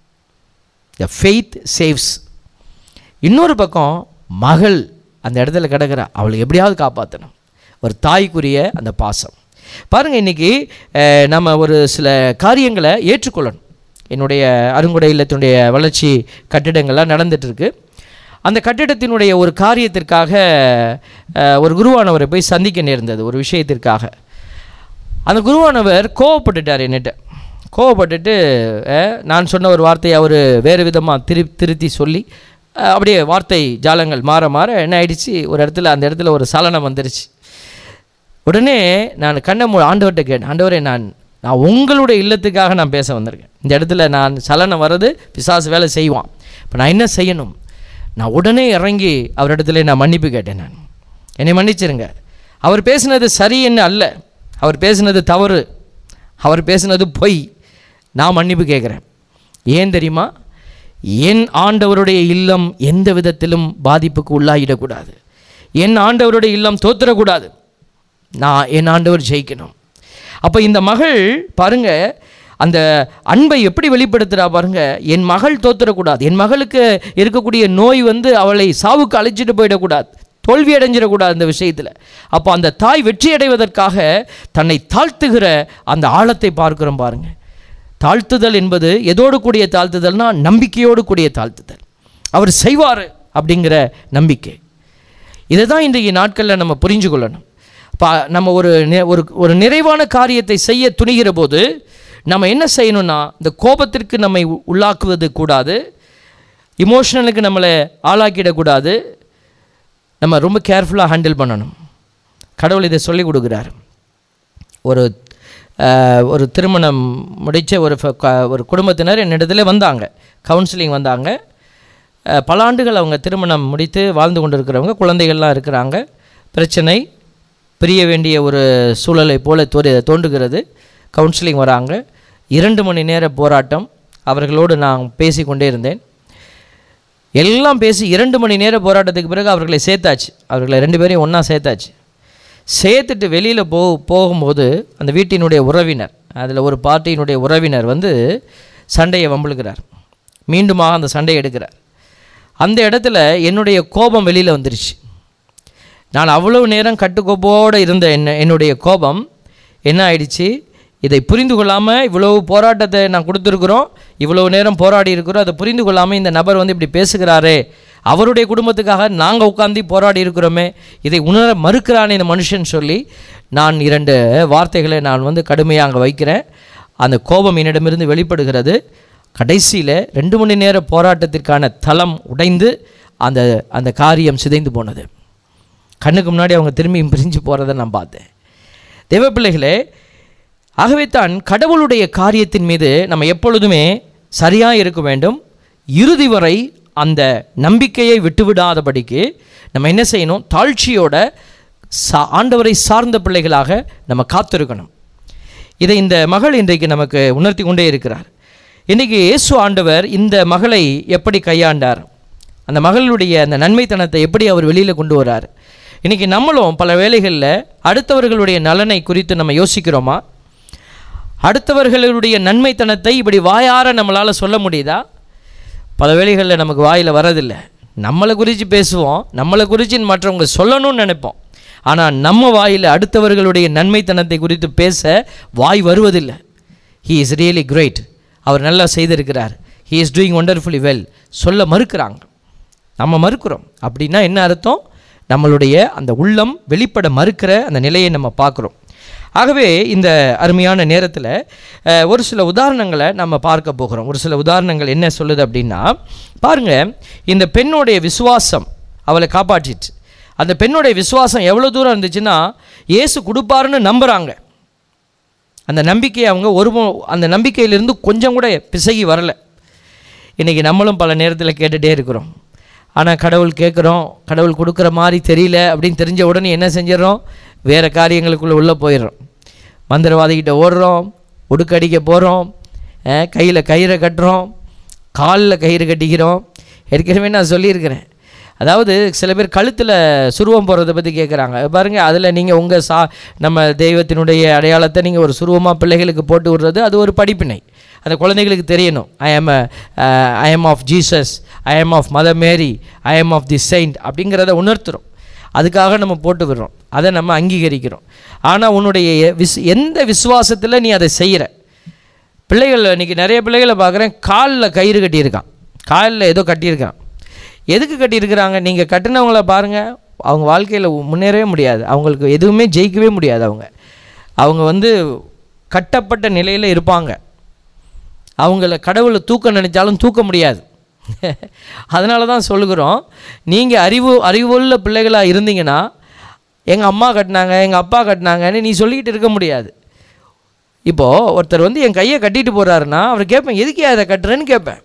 த ஃபெய்த் சேவ்ஸ் இன்னொரு பக்கம் மகள் அந்த இடத்துல கிடக்கிறா அவளை எப்படியாவது காப்பாற்றணும் ஒரு தாய்க்குரிய அந்த பாசம் பாருங்கள் இன்றைக்கி நம்ம ஒரு சில காரியங்களை ஏற்றுக்கொள்ளணும் என்னுடைய அருங்குடை இல்லத்தினுடைய வளர்ச்சி கட்டிடங்கள்லாம் நடந்துகிட்ருக்கு அந்த கட்டிடத்தினுடைய ஒரு காரியத்திற்காக அஹ், ஒரு குருவானவரை போய் சந்திக்க நேர்ந்தது ஒரு விஷயத்திற்காக அந்த குருவானவர் கோவப்பட்டுட்டார் என்னிட்ட கோவப்பட்டுட்டு அஹ், நான் சொன்ன ஒரு வார்த்தையை அவர் வேறு விதமாக திரு திருத்தி சொல்லி அஹ், அப்படியே வார்த்தை ஜாலங்கள் மாற மாற என்ன ஆயிடுச்சு ஒரு இடத்துல அந்த இடத்துல ஒரு சலனம் வந்துருச்சு உடனே நான் கண்ணை மூ ஆண்டவர்கிட்ட கேட்டேன் ஆண்டவரே நான் நான் உங்களுடைய இல்லத்துக்காக நான் பேச வந்திருக்கேன் இந்த இடத்துல நான் சலனம் வர்றது பிசாசு வேலை செய்வான் இப்போ நான் என்ன செய்யணும் நான் உடனே இறங்கி அவரிடத்துல நான் மன்னிப்பு கேட்டேன் நான் என்னை மன்னிச்சிருங்க அவர் பேசினது சரி என்ன அல்ல அவர் பேசினது தவறு அவர் பேசினது பொய் நான் மன்னிப்பு கேட்குறேன் ஏன் தெரியுமா என் ஆண்டவருடைய இல்லம் எந்த விதத்திலும் பாதிப்புக்கு உள்ளாகிடக்கூடாது என் ஆண்டவருடைய இல்லம் தோத்துறக்கூடாது நான் என் ஆண்டவர் ஜெயிக்கணும் அப்போ இந்த மகள் பாருங்க அந்த அன்பை எப்படி வெளிப்படுத்துகிறா பாருங்க என் மகள் தோத்துறக்கூடாது என் மகளுக்கு இருக்கக்கூடிய நோய் வந்து அவளை சாவுக்கு அழைச்சிட்டு போயிடக்கூடாது தோல்வி அடைஞ்சிடக்கூடாது இந்த விஷயத்தில் அப்போ அந்த தாய் வெற்றி அடைவதற்காக தன்னை தாழ்த்துகிற அந்த ஆழத்தை பார்க்கிறோம் பாருங்க தாழ்த்துதல் என்பது எதோடு கூடிய தாழ்த்துதல்னா நம்பிக்கையோடு கூடிய தாழ்த்துதல் அவர் செய்வார் அப்படிங்கிற நம்பிக்கை இதை தான் இன்றைய நாட்களில் நம்ம புரிஞ்சு கொள்ளணும் பா நம்ம ஒரு நி- ஒரு ஒரு நிறைவான காரியத்தை செய்ய துணிகிற போது நம்ம என்ன செய்யணும்னா இந்த கோபத்திற்கு நம்மை உ- உள்ளாக்குவது கூடாது இமோஷனலுக்கு நம்மளை ஆளாக்கிடக்கூடாது நம்ம ரொம்ப கேர்ஃபுல்லாக ஹேண்டில் பண்ணணும் கடவுள் இதை சொல்லி கொடுக்குறாரு ஒரு அஹ், ஒரு திருமணம் முடித்த ஒரு ஃப- க- ஒரு குடும்பத்தினர் என்னிடத்துல வந்தாங்க கவுன்சிலிங் வந்தாங்க அஹ், பல ஆண்டுகள் அவங்க திருமணம் முடித்து வாழ்ந்து கொண்டு இருக்கிறவங்க குழந்தைகள்லாம் இருக்கிறாங்க பிரச்சனை பிரிய வேண்டிய ஒரு சூழலை போல தோறு தோன்றுகிறது கவுன்சிலிங் வராங்க இரண்டு மணி நேர போராட்டம் அவர்களோடு நான் பேசி கொண்டே இருந்தேன் எல்லாம் பேசி இரண்டு மணி நேர போராட்டத்துக்கு பிறகு அவர்களை சேர்த்தாச்சு அவர்களை ரெண்டு பேரையும் ஒன்றா சேர்த்தாச்சு சேர்த்துட்டு வெளியில் போ போகும்போது அந்த வீட்டினுடைய உறவினர் அதில் ஒரு பார்ட்டியினுடைய உறவினர் வந்து சண்டையை வம்பிழுக்கிறார் மீண்டுமாக அந்த சண்டையை எடுக்கிறார் அந்த இடத்துல என்னுடைய கோபம் வெளியில் வந்துருச்சு நான் அவ்வளவு நேரம் கட்டுக்கோப்போடு இருந்த என்ன என்னுடைய கோபம் என்ன ஆயிடுச்சு இதை புரிந்து கொள்ளாமல் இவ்வளவு போராட்டத்தை நான் கொடுத்துருக்குறோம் இவ்வளவு நேரம் போராடி இருக்கிறோம் அதை புரிந்து கொள்ளாமல் இந்த நபர் வந்து இப்படி பேசுகிறாரே அவருடைய குடும்பத்துக்காக நாங்கள் உட்காந்து போராடி இருக்கிறோமே இதை உணர மறுக்கிறானே இந்த மனுஷன் சொல்லி நான் இரண்டு வார்த்தைகளை நான் வந்து கடுமையாக அங்கே வைக்கிறேன் அந்த கோபம் என்னிடமிருந்து வெளிப்படுகிறது கடைசியில் ரெண்டு மணி நேர போராட்டத்திற்கான தளம் உடைந்து அந்த அந்த காரியம் சிதைந்து போனது கண்ணுக்கு முன்னாடி அவங்க திரும்பி பிரிஞ்சு போகிறத நான் பார்த்தேன் தேவ பிள்ளைகளே ஆகவே தான் கடவுளுடைய காரியத்தின் மீது நம்ம எப்பொழுதுமே சரியாக இருக்க வேண்டும் இறுதி வரை அந்த நம்பிக்கையை விட்டுவிடாதபடிக்கு நம்ம என்ன செய்யணும் தாழ்ச்சியோட சா ஆண்டவரை சார்ந்த பிள்ளைகளாக நம்ம காத்திருக்கணும் இதை இந்த மகள் இன்றைக்கு நமக்கு உணர்த்தி கொண்டே இருக்கிறார் இன்றைக்கி இயேசு ஆண்டவர் இந்த மகளை எப்படி கையாண்டார் அந்த மகளுடைய அந்த நன்மைத்தனத்தை எப்படி அவர் வெளியில் கொண்டு வரார் இன்றைக்கி நம்மளும் பல வேளைகளில் அடுத்தவர்களுடைய நலனை குறித்து நம்ம யோசிக்கிறோமா அடுத்தவர்களுடைய நன்மைத்தனத்தை இப்படி வாயார நம்மளால் சொல்ல முடியுதா பல வேளைகளில் நமக்கு வாயில் வரதில்லை நம்மளை குறித்து பேசுவோம் நம்மளை குறித்து மற்றவங்க சொல்லணும்னு நினைப்போம் ஆனால் நம்ம வாயில் அடுத்தவர்களுடைய நன்மைத்தனத்தை குறித்து பேச வாய் வருவதில்லை ஹீ இஸ் ரியலி கிரேட் அவர் நல்லா செய்திருக்கிறார் he is doing wonderfully well சொல்ல மறுக்கிறாங்க நம்ம மறுக்கிறோம் அப்படின்னா என்ன அர்த்தம் நம்மளுடைய அந்த உள்ளம் வெளிப்பட மறுக்கிற அந்த நிலையை நம்ம பார்க்குறோம் ஆகவே இந்த அருமையான நேரத்தில் அஹ், ஒரு சில உதாரணங்களை நம்ம பார்க்க போகிறோம் ஒரு சில உதாரணங்கள் என்ன சொல்லுது அப்படின்னா பாருங்கள் இந்த பெண்ணுடைய விசுவாசம் அவளை காப்பாற்றிச்சு அந்த பெண்ணுடைய விசுவாசம் எவ்வளோ தூரம் இருந்துச்சுன்னா இயேசு கொடுப்பாருன்னு நம்புகிறாங்க அந்த நம்பிக்கையை அவங்க ஒரு மு- அந்த நம்பிக்கையிலிருந்து கொஞ்சம் கூட பிசகி வரல இன்றைக்கி நம்மளும் பல நேரத்தில் கேட்டுகிட்டே இருக்கிறோம் ஆனால் கடவுள் கேட்குறோம் கடவுள் கொடுக்குற மாதிரி தெரியல அப்படின்னு தெரிஞ்ச உடனே என்ன செஞ்சிடறோம் வேறு காரியங்களுக்குள்ளே உள்ளே போயிடுறோம் மந்திரவாதிகிட்ட ஓடுறோம் உடுக்கடிக்க போகிறோம் கையில் கயிறை கட்டுறோம் காலில் கயிறு கட்டிக்கிறோம் ஏற்கனவே நான் சொல்லியிருக்கிறேன் அதாவது சில பேர் கழுத்தில் சுருவம் போடுறதை பற்றி கேட்குறாங்க பாருங்கள் அதில் நீங்கள் உங்கள் சா நம்ம தெய்வத்தினுடைய அடையாளத்தை நீங்கள் ஒரு சுருவமாக பிள்ளைகளுக்கு போட்டு விடுறது அது ஒரு படிப்பினை அந்த குழந்தைகளுக்கு தெரியணும் ஐ ஆம் ஐ ஆம் ஆஃப் ஜீசஸ் ஐ ஆம் ஆஃப் மதர் மேரி ஐ ஆம் ஆஃப் தி செயின்ட் அப்படிங்கிறத உணர்த்துறோம் அதுக்காக நம்ம போட்டு விடுறோம் அதை நம்ம அங்கீகரிக்கிறோம் ஆனால் உன்னுடைய விஸ் எந்த விசுவாசத்தில் நீ அதை செய்கிற பிள்ளைகள் இன்றைக்கி நிறைய பிள்ளைகளை பார்க்குறேன் காலில் கயிறு கட்டியிருக்கான் காலில் ஏதோ கட்டியிருக்கான் எதுக்கு கட்டியிருக்கிறாங்க நீங்கள் கட்டினவங்கள பாருங்கள் அவங்க வாழ்க்கையில் முன்னேறவே முடியாது அவங்களுக்கு எதுவுமே ஜெயிக்கவே முடியாது அவங்க அவங்க வந்து கட்டப்பட்ட நிலையில் இருப்பாங்க அவங்கள கடவுளை தூக்க நினைச்சாலும் தூக்க முடியாது அதனால தான் சொல்லுகிறோம் நீங்கள் அறிவு அறிவுள்ள பிள்ளைகளாக இருந்தீங்கன்னா எங்கள் அம்மா கட்டினாங்க எங்கள் அப்பா கட்டினாங்கன்னு நீ சொல்லிக்கிட்டு இருக்க முடியாது இப்போது ஒருத்தர் வந்து என் கையை கட்டிட்டு போகிறாருன்னா அவர் கேட்பேன் எதுக்கு அதை கட்டுறேன்னு கேட்பேன்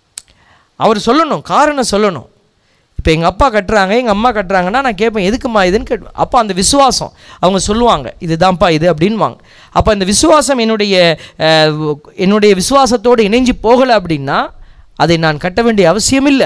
அவர் சொல்லணும் காரணம் சொல்லணும் இப்போ எங்கள் அப்பா கட்டுறாங்க எங்கள் அம்மா கட்டுறாங்கன்னா நான் கேட்பேன் எதுக்குமா இதுன்னு கேட்பேன் அப்போ அந்த விசுவாசம் அவங்க சொல்லுவாங்க இதுதான்ப்பா இது அப்படின்வாங்க அப்போ அந்த விசுவாசம் என்னுடைய அஹ், என்னுடைய விசுவாசத்தோடு இணைஞ்சு போகலை அப்படின்னா அதை நான் கட்ட வேண்டிய அவசியம் இல்லை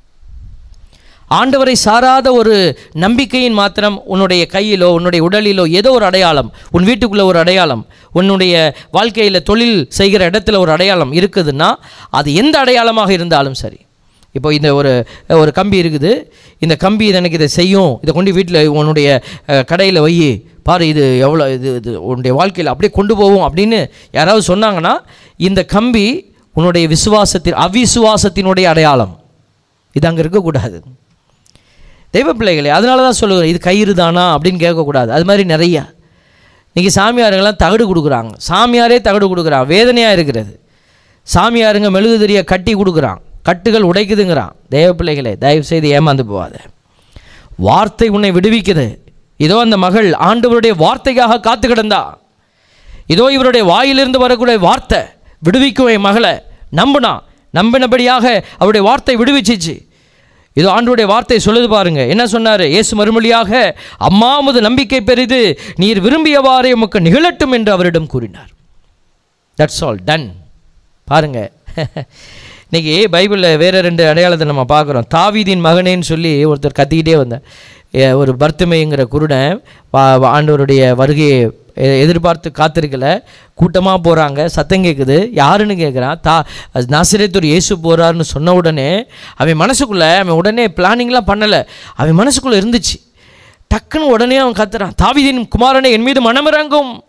ஆண்டவரை சாராத ஒரு நம்பிக்கையின் மாத்திரம் உன்னுடைய கையிலோ உன்னுடைய உடலிலோ ஏதோ ஒரு அடையாளம் உன் வீட்டுக்குள்ளே ஒரு அடையாளம் உன்னுடைய வாழ்க்கையில் தொழில் செய்கிற இடத்துல ஒரு அடையாளம் இருக்குதுன்னா அது எந்த அடையாளமாக இருந்தாலும் சரி இப்போ இந்த ஒரு ஒரு கம்பி இருக்குது இந்த கம்பி இது எனக்கு இதை செய்யும் இதை கொண்டு வீட்டில் உன்னுடைய கடையில் வை பாரு இது எவ்வளோ இது இது உன்னுடைய வாழ்க்கையில் அப்படியே கொண்டு போவோம் அப்படின்னு யாராவது சொன்னாங்கன்னா இந்த கம்பி உன்னுடைய விசுவாசத்தின் அவிசுவாசத்தினுடைய அடையாளம் இது அங்கே இருக்கக்கூடாது தெய்வ பிள்ளைகளே அதனால தான் சொல்லுவேன் இது கயிறு தானா அப்படின்னு கேட்கக்கூடாது அது மாதிரி நிறையா இன்றைக்கி சாமியாருங்கெல்லாம் தகடு கொடுக்குறாங்க சாமியாரே தகடு கொடுக்குறான் வேதனையாக இருக்கிறது சாமியாருங்க மெழுகுதிரியை கட்டி கொடுக்குறான் கட்டுகள் உடைக்குதுங்கிறான் தேவ பிள்ளைகளே தயவு செய்து ஏமாந்து போகாத வார்த்தை உன்னை விடுவிக்குது இதோ அந்த மகள் ஆண்டவருடைய வார்த்தைக்காக காத்து கிடந்தா இதோ இவருடைய வாயிலிருந்து வரக்கூடிய வார்த்தை விடுவிக்கும் என் மகளை நம்புனா நம்பினபடியாக அவருடைய வார்த்தை விடுவிச்சிச்சு இதோ ஆண்டவருடைய வார்த்தை சொல்லுது பாருங்க என்ன சொன்னார் இயேசு மறுமொழியாக அம்மாமது நம்பிக்கை பெரிது நீர் விரும்பியவாறே உமக்கு நிகழட்டும் என்று அவரிடம் கூறினார் தட்ஸ் ஆல் டன் பாருங்க இன்னைக்கு பைபிளில் வேற ரெண்டு அடையாளத்தை நம்ம பார்க்குறோம் தாவீதின் மகனேன்னு சொல்லி ஒருத்தர் கத்திக்கிட்டே வந்தார் ஏ, ஒரு பர்த்துமைங்கிற குருடன் வா- வா- ஆண்டவருடைய வருகையை எ- எதிர்பார்த்து காத்திருக்கல கூட்டமாக போகிறாங்க சத்தம் கேட்குது யாருன்னு கேட்குறான் தா நாசிரியத்தூர் இயேசு போகிறாருன்னு சொன்ன உடனே அவன் மனசுக்குள்ளே அவன் உடனே பிளானிங்லாம் பண்ணலை அவன் மனசுக்குள்ளே இருந்துச்சு டக்குன்னு உடனே அவன் கத்துறான் தாவீதின் குமாரனே என் மீது மனமிறங்கும்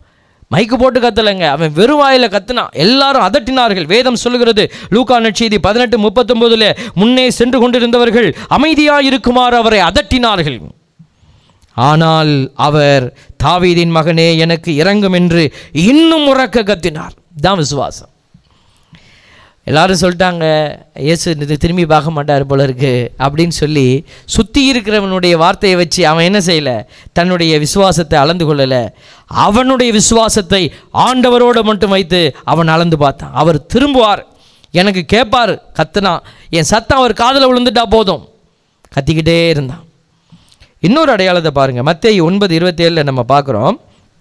மைக்கு போட்டு கத்தலைங்க அவன் வெறும் வாயில கத்துனான் எல்லாரும் அதட்டினார்கள் வேதம் சொல்லுகிறது லூக்கா நற்செய்தி பதினெட்டு முப்பத்தொன்பதுல முன்னே சென்று கொண்டிருந்தவர்கள் அமைதியாக இருக்குமாறு அவரை அதட்டினார்கள் ஆனால் அவர் தாவீதின் மகனே எனக்கு இறங்கும் என்று இன்னும் உறக்க கத்தினார் தான் விசுவாசம் எல்லாரும் சொல்லிட்டாங்க இயேசு இது திரும்பி பார்க்க மாட்டார் போல இருக்கு அப்படின்னு சொல்லி சுற்றி இருக்கிறவனுடைய வார்த்தையை வச்சு அவன் என்ன செய்யலை தன்னுடைய விசுவாசத்தை அளந்து கொள்ளலை அவனுடைய விசுவாசத்தை ஆண்டவரோடு மட்டும் வைத்து அவன் அளந்து பார்த்தான் அவர் திரும்புவார் எனக்கு கேட்பார் கத்துனா என் சத்தம் அவர் காதில் விழுந்துட்டா போதும் கத்திக்கிட்டே இருந்தான் இன்னொரு அடையாளத்தை பாருங்கள் மத்தேயு ஒன்பது இருபத்தேழில் நம்ம பார்க்குறோம்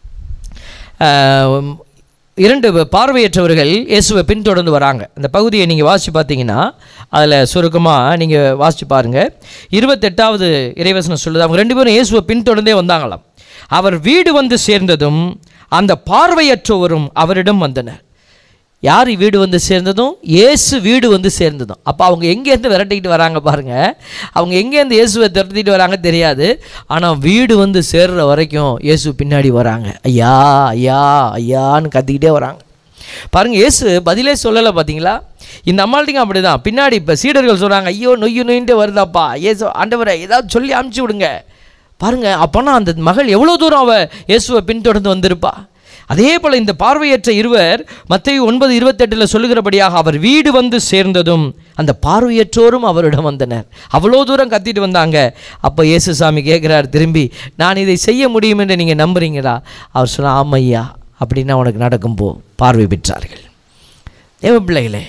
ஆஹ், இரண்டு பார்வையற்றவர்கள் இயேசுவை பின்தொடர்ந்து வராங்க இந்த பகுதியை நீங்கள் வாசித்து பார்த்தீங்கன்னா அதில் சுருக்கமாக நீங்கள் வாசித்து பாருங்கள் இருபத்தெட்டாவது இறைவசனம் சொல்லுது அவங்க ரெண்டு பேரும் இயேசுவை பின்தொடர்ந்தே வந்தாங்களாம் அவர் வீடு வந்து சேர்ந்ததும் அந்த பார்வையற்றவரும் அவரிடம் வந்தனர் யார் வீடு வந்து சேர்ந்ததும் இயேசு வீடு வந்து சேர்ந்ததும் அப்போ அவங்க எங்கேருந்து விரட்டிக்கிட்டு வராங்க பாருங்க அவங்க எங்கேருந்து இயேசுவை திரட்டிட்டு வராங்க தெரியாது ஆனால் வீடு வந்து சேர்ற வரைக்கும் இயேசு பின்னாடி வராங்க ஐயா ஐயா ஐயான்னு கத்திக்கிட்டே வராங்க பாருங்க இயேசு பதிலே சொல்லலை பார்த்தீங்களா இந்த அம்மாள்டிங்க அப்படி தான் பின்னாடி இப்போ சீடர்கள் சொல்கிறாங்க ஐயோ நொய்யு நொய்ன்ட்டு வருதாப்பா இயேசு ஆண்டவரை ஏதாவது சொல்லி அமுச்சு விடுங்க பாருங்க அப்போனா அந்த மகள் எவ்வளோ தூரம் அவ இயேசுவை பின்தொடர்ந்து வந்திருப்பா அதே போல் இந்த பார்வையற்ற இருவர் மத்தேயு ஒன்பது இருபத்தெட்டில் சொல்லுகிறபடியாக அவர் வீடு வந்து சேர்ந்ததும் அந்த பார்வையற்றோரும் அவரிடம் வந்தனர் அவ்வளோ தூரம் கத்திட்டு வந்தாங்க அப்போ இயேசு சாமி கேட்குறார் திரும்பி நான் இதை செய்ய முடியும் என்று நீங்கள் நம்புறீங்களா அவர் சொன்னா ஆமையா அப்படின்னா உனக்கு நடக்கும் போ பார்வை பெற்றார்கள் தேவ பிள்ளைகளே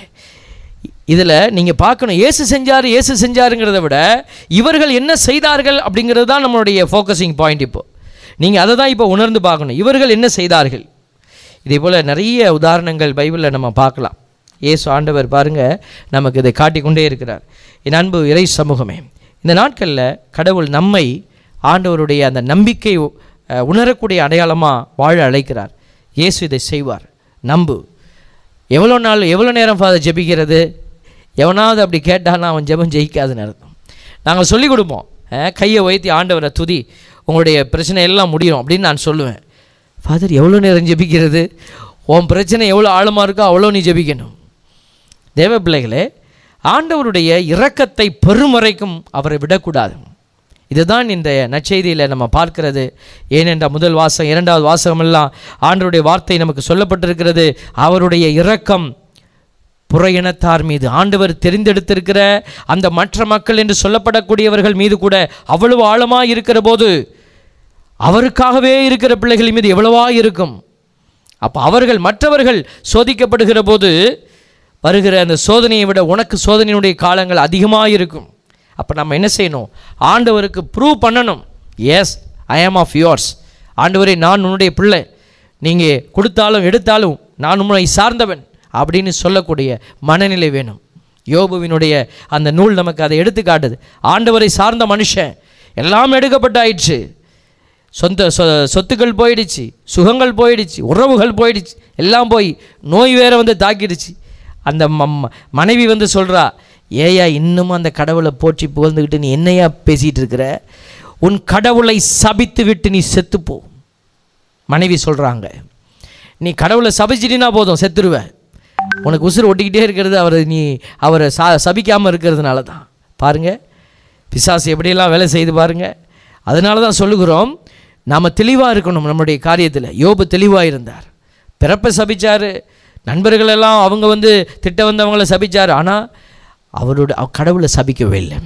இதில் நீங்கள் பார்க்கணும் இயேசு செஞ்சார் இயேசு செஞ்சாருங்கிறத விட இவர்கள் என்ன செய்தார்கள் அப்படிங்கிறது தான் நம்மளுடைய ஃபோக்கஸிங் பாயிண்ட் இப்போ நீங்கள் அதை தான் இப்போ உணர்ந்து பார்க்கணும் இவர்கள் என்ன செய்தார்கள் இதே போல் நிறைய உதாரணங்கள் பைபிளில் நம்ம பார்க்கலாம் இயேசு ஆண்டவர் பாருங்க நமக்கு இதை காட்டிக்கொண்டே இருக்கிறார் என் அன்பு இறை சமூகமே இந்த நாட்களில் கடவுள் நம்மை ஆண்டவருடைய அந்த நம்பிக்கை அஹ், உணரக்கூடிய அடையாளமாக வாழ அழைக்கிறார் இயேசு இதை செய்வார் நம்பு எவ்வளோ நாள் எவ்வளோ நேரம் ஃபாதர் ஜெபிக்கிறது எவனாவது அப்படி கேட்டானா அவன் ஜெபம் ஜெயிக்காதுன்னு அர்த்தம் நாங்கள் சொல்லிக் கொடுப்போம் அஹ், கையை வைத்து ஆண்டவரை துதி உங்களுடைய பிரச்சனை எல்லாம் முடியும் அப்படின்னு நான் சொல்லுவேன் ஃபாதர் எவ்வளோ நேரம் ஜெபிக்கிறது உன் பிரச்சனை எவ்வளோ ஆழமாக இருக்கோ அவ்வளோ நீ ஜெபிக்கணும் தேவ பிள்ளைகளே ஆண்டவருடைய இரக்கத்தை பெரும் வரைக்கும் அவரை விடக்கூடாது இதுதான் இந்த நற்செய்தியில் நம்ம பார்க்கிறது ஏனென்றால் முதல் வாசகம் இரண்டாவது வாசகமெல்லாம் ஆண்டவருடைய வார்த்தை நமக்கு சொல்லப்பட்டிருக்கிறது அவருடைய இரக்கம் புற இனத்தார் மீது ஆண்டவர் தெரிந்தெடுத்திருக்கிற அந்த மற்ற மக்கள் என்று சொல்லப்படக்கூடியவர்கள் மீது கூட அவ்வளவு ஆழமாக இருக்கிற போது அவருக்காகவே இருக்கிற பிள்ளைகள் மீது எவ்வளவா இருக்கும் அப்போ அவர்கள் மற்றவர்கள் சோதிக்கப்படுகிற போது வருகிற அந்த சோதனையை விட உனக்கு சோதனையினுடைய காலங்கள் அதிகமாக இருக்கும் அப்போ நம்ம என்ன செய்யணும் ஆண்டவருக்கு ப்ரூவ் பண்ணணும் எஸ் ஐ ஆம் ஆஃப் யோர்ஸ் ஆண்டவரே நான் உன்னுடைய பிள்ளை நீங்கள் கொடுத்தாலும் எடுத்தாலும் நான் உன்னை சார்ந்தவன் அப்படின்னு சொல்லக்கூடிய மனநிலை வேணும் யோபுவினுடைய அந்த நூல் நமக்கு அதை எடுத்து காட்டுது ஆண்டவரை சார்ந்த மனுஷன் எல்லாம் எடுக்கப்பட்டாயிடுச்சு சொந்த சொ சொத்துக்கள் போயிடுச்சு சுகங்கள் போயிடுச்சு உறவுகள் போயிடுச்சு எல்லாம் போய் நோய் வேற வந்து தாக்கிடுச்சு அந்த ம- மனைவி வந்து சொல்கிறா ஏயா இன்னும் அந்த கடவுளை போற்றி புகழ்ந்துக்கிட்டு நீ என்னையா பேசிகிட்டு இருக்கிற உன் கடவுளை சபித்து விட்டு நீ செத்துப்போ மனைவி சொல்கிறாங்க நீ கடவுளை சபிச்சிட்டினா போதும் செத்துருவ உனக்கு உசுறு ஒட்டிக்கிட்டே இருக்கிறது அவர் நீ அவரை சா சபிக்காமல் இருக்கிறதுனால தான் பாருங்க பிசாசு எப்படியெல்லாம் வேலை செய்து பாருங்க அதனால தான் சொல்லுகிறோம் நாம் தெளிவாக இருக்கணும் நம்முடைய காரியத்தில் யோபு தெளிவாக இருந்தார் பிறப்பை சபிச்சார் நண்பர்கள் எல்லாம் அவங்க வந்து திட்ட வந்தவங்கள சபிச்சார் ஆனால் அவரோட அவ- கடவுளை சபிக்கவே இல்லை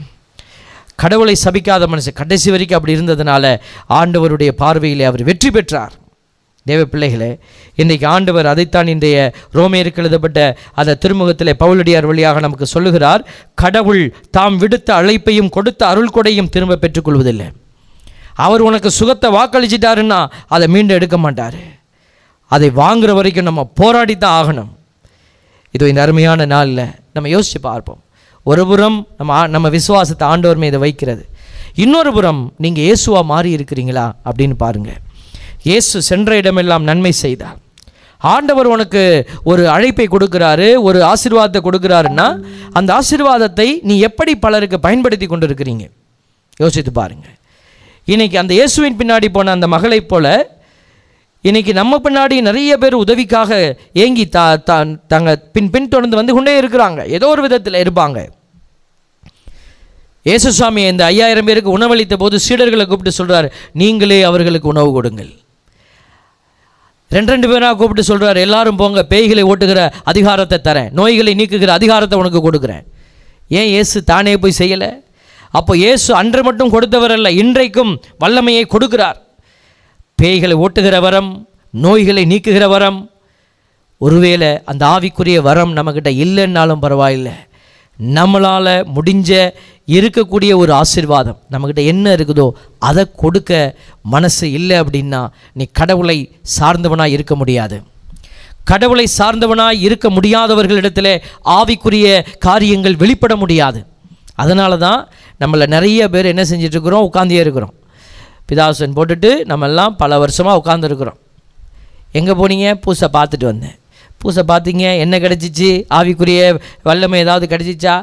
கடவுளை சபிக்காத மனுஷன் கடைசி வரைக்கும் அப்படி இருந்ததுனால ஆண்டவருடைய பார்வையிலே அவர் வெற்றி பெற்றார் தேவ பிள்ளைகளே இன்றைக்கு ஆண்டவர் அதைத்தான் இன்றைய ரோமேருக்கு எழுதப்பட்ட அந்த திருமுகத்திலே பவுலடியார் வழியாக நமக்கு சொல்லுகிறார் கடவுள் தாம் விடுத்த அழைப்பையும் கொடுத்த அருள் கொடையும் திரும்ப பெற்றுக்கொள்வதில்லை அவர் உனக்கு சுகத்தை வாக்களிச்சிட்டாருன்னா அதை மீண்டும் எடுக்க மாட்டார் அதை வாங்குற வரைக்கும் நம்ம போராடி தான் ஆகணும் இது இந்த அருமையான நாளில் நம்ம யோசித்து பார்ப்போம் ஒரு புறம் நம்ம ஆ- நம்ம விசுவாசத்தை ஆண்டவர் மீது வைக்கிறது இன்னொரு புறம் நீங்கள் இயேசுவா மாறி இருக்கிறீங்களா அப்படின்னு பாருங்கள் இயேசு சென்ற இடமெல்லாம் நன்மை செய்தார் ஆண்டவர் உனக்கு ஒரு அழைப்பை கொடுக்கிறாரு ஒரு ஆசீர்வாதத்தை கொடுக்கிறாருன்னா அந்த ஆசீர்வாதத்தை நீ எப்படி பலருக்கு பயன்படுத்தி கொண்டிருக்கிறீங்க யோசித்து பாருங்க இன்னைக்கு அந்த இயேசுவின் பின்னாடி போன அந்த மகளைப் போல இன்னைக்கு நம்ம பின்னாடி நிறைய பேர் உதவிக்காக ஏங்கி தா தான் தாங்க பின் பின் தொடர்ந்து வந்து கொண்டே இருக்கிறாங்க ஏதோ ஒரு விதத்தில் இருப்பாங்க இயேசுசாமி இந்த ஐயாயிரம் பேருக்கு உணவளித்த போது சீடர்களை கூப்பிட்டு சொல்றாரு நீங்களே அவர்களுக்கு உணவு கொடுங்கள் ரெண்டு ரெண்டு பேராக கூப்பிட்டு சொல்றாரு எல்லாரும் போங்க பேய்களை ஓட்டுகிற அதிகாரத்தை தரேன் நோய்களை நீக்குகிற அதிகாரத்தை உனக்கு கொடுக்குறேன் ஏன் இயேசு தானே போய் செய்யலை அப்போ இயேசு அன்று மட்டும் கொடுத்தவர் அல்ல இன்றைக்கும் வல்லமையை கொடுக்கிறார் பேய்களை ஓட்டுகிற வரம் நோய்களை நீக்குகிற வரம் ஒருவேளை அந்த ஆவிக்குரிய வரம் நம்மக்கிட்ட இல்லைன்னாலும் பரவாயில்லை நம்மளால் முடிஞ்ச இருக்கக்கூடிய ஒரு ஆசீர்வாதம் நம்மக்கிட்ட என்ன இருக்குதோ அதை கொடுக்க மனசு இல்லை அப்படின்னா நீ கடவுளை சார்ந்தவனாக இருக்க முடியாது கடவுளை சார்ந்தவனாய் இருக்க முடியாதவர்களிடத்தில் ஆவிக்குரிய காரியங்கள் வெளிப்பட முடியாது அதனால தான் நம்மளை நிறைய பேர் என்ன செஞ்சுட்டு இருக்கிறோம் உட்காந்தே இருக்கிறோம் பிதாசன் போட்டுட்டு நம்ம எல்லாம் பல வருஷமாக உட்காந்துருக்குறோம் எங்கே போனீங்க பூசை பார்த்துட்டு வந்தேன் பூசை பார்த்தீங்க என்ன கிடச்சிச்சு ஆவிக்குரிய வல்லமை ஏதாவது கிடச்சிச்சா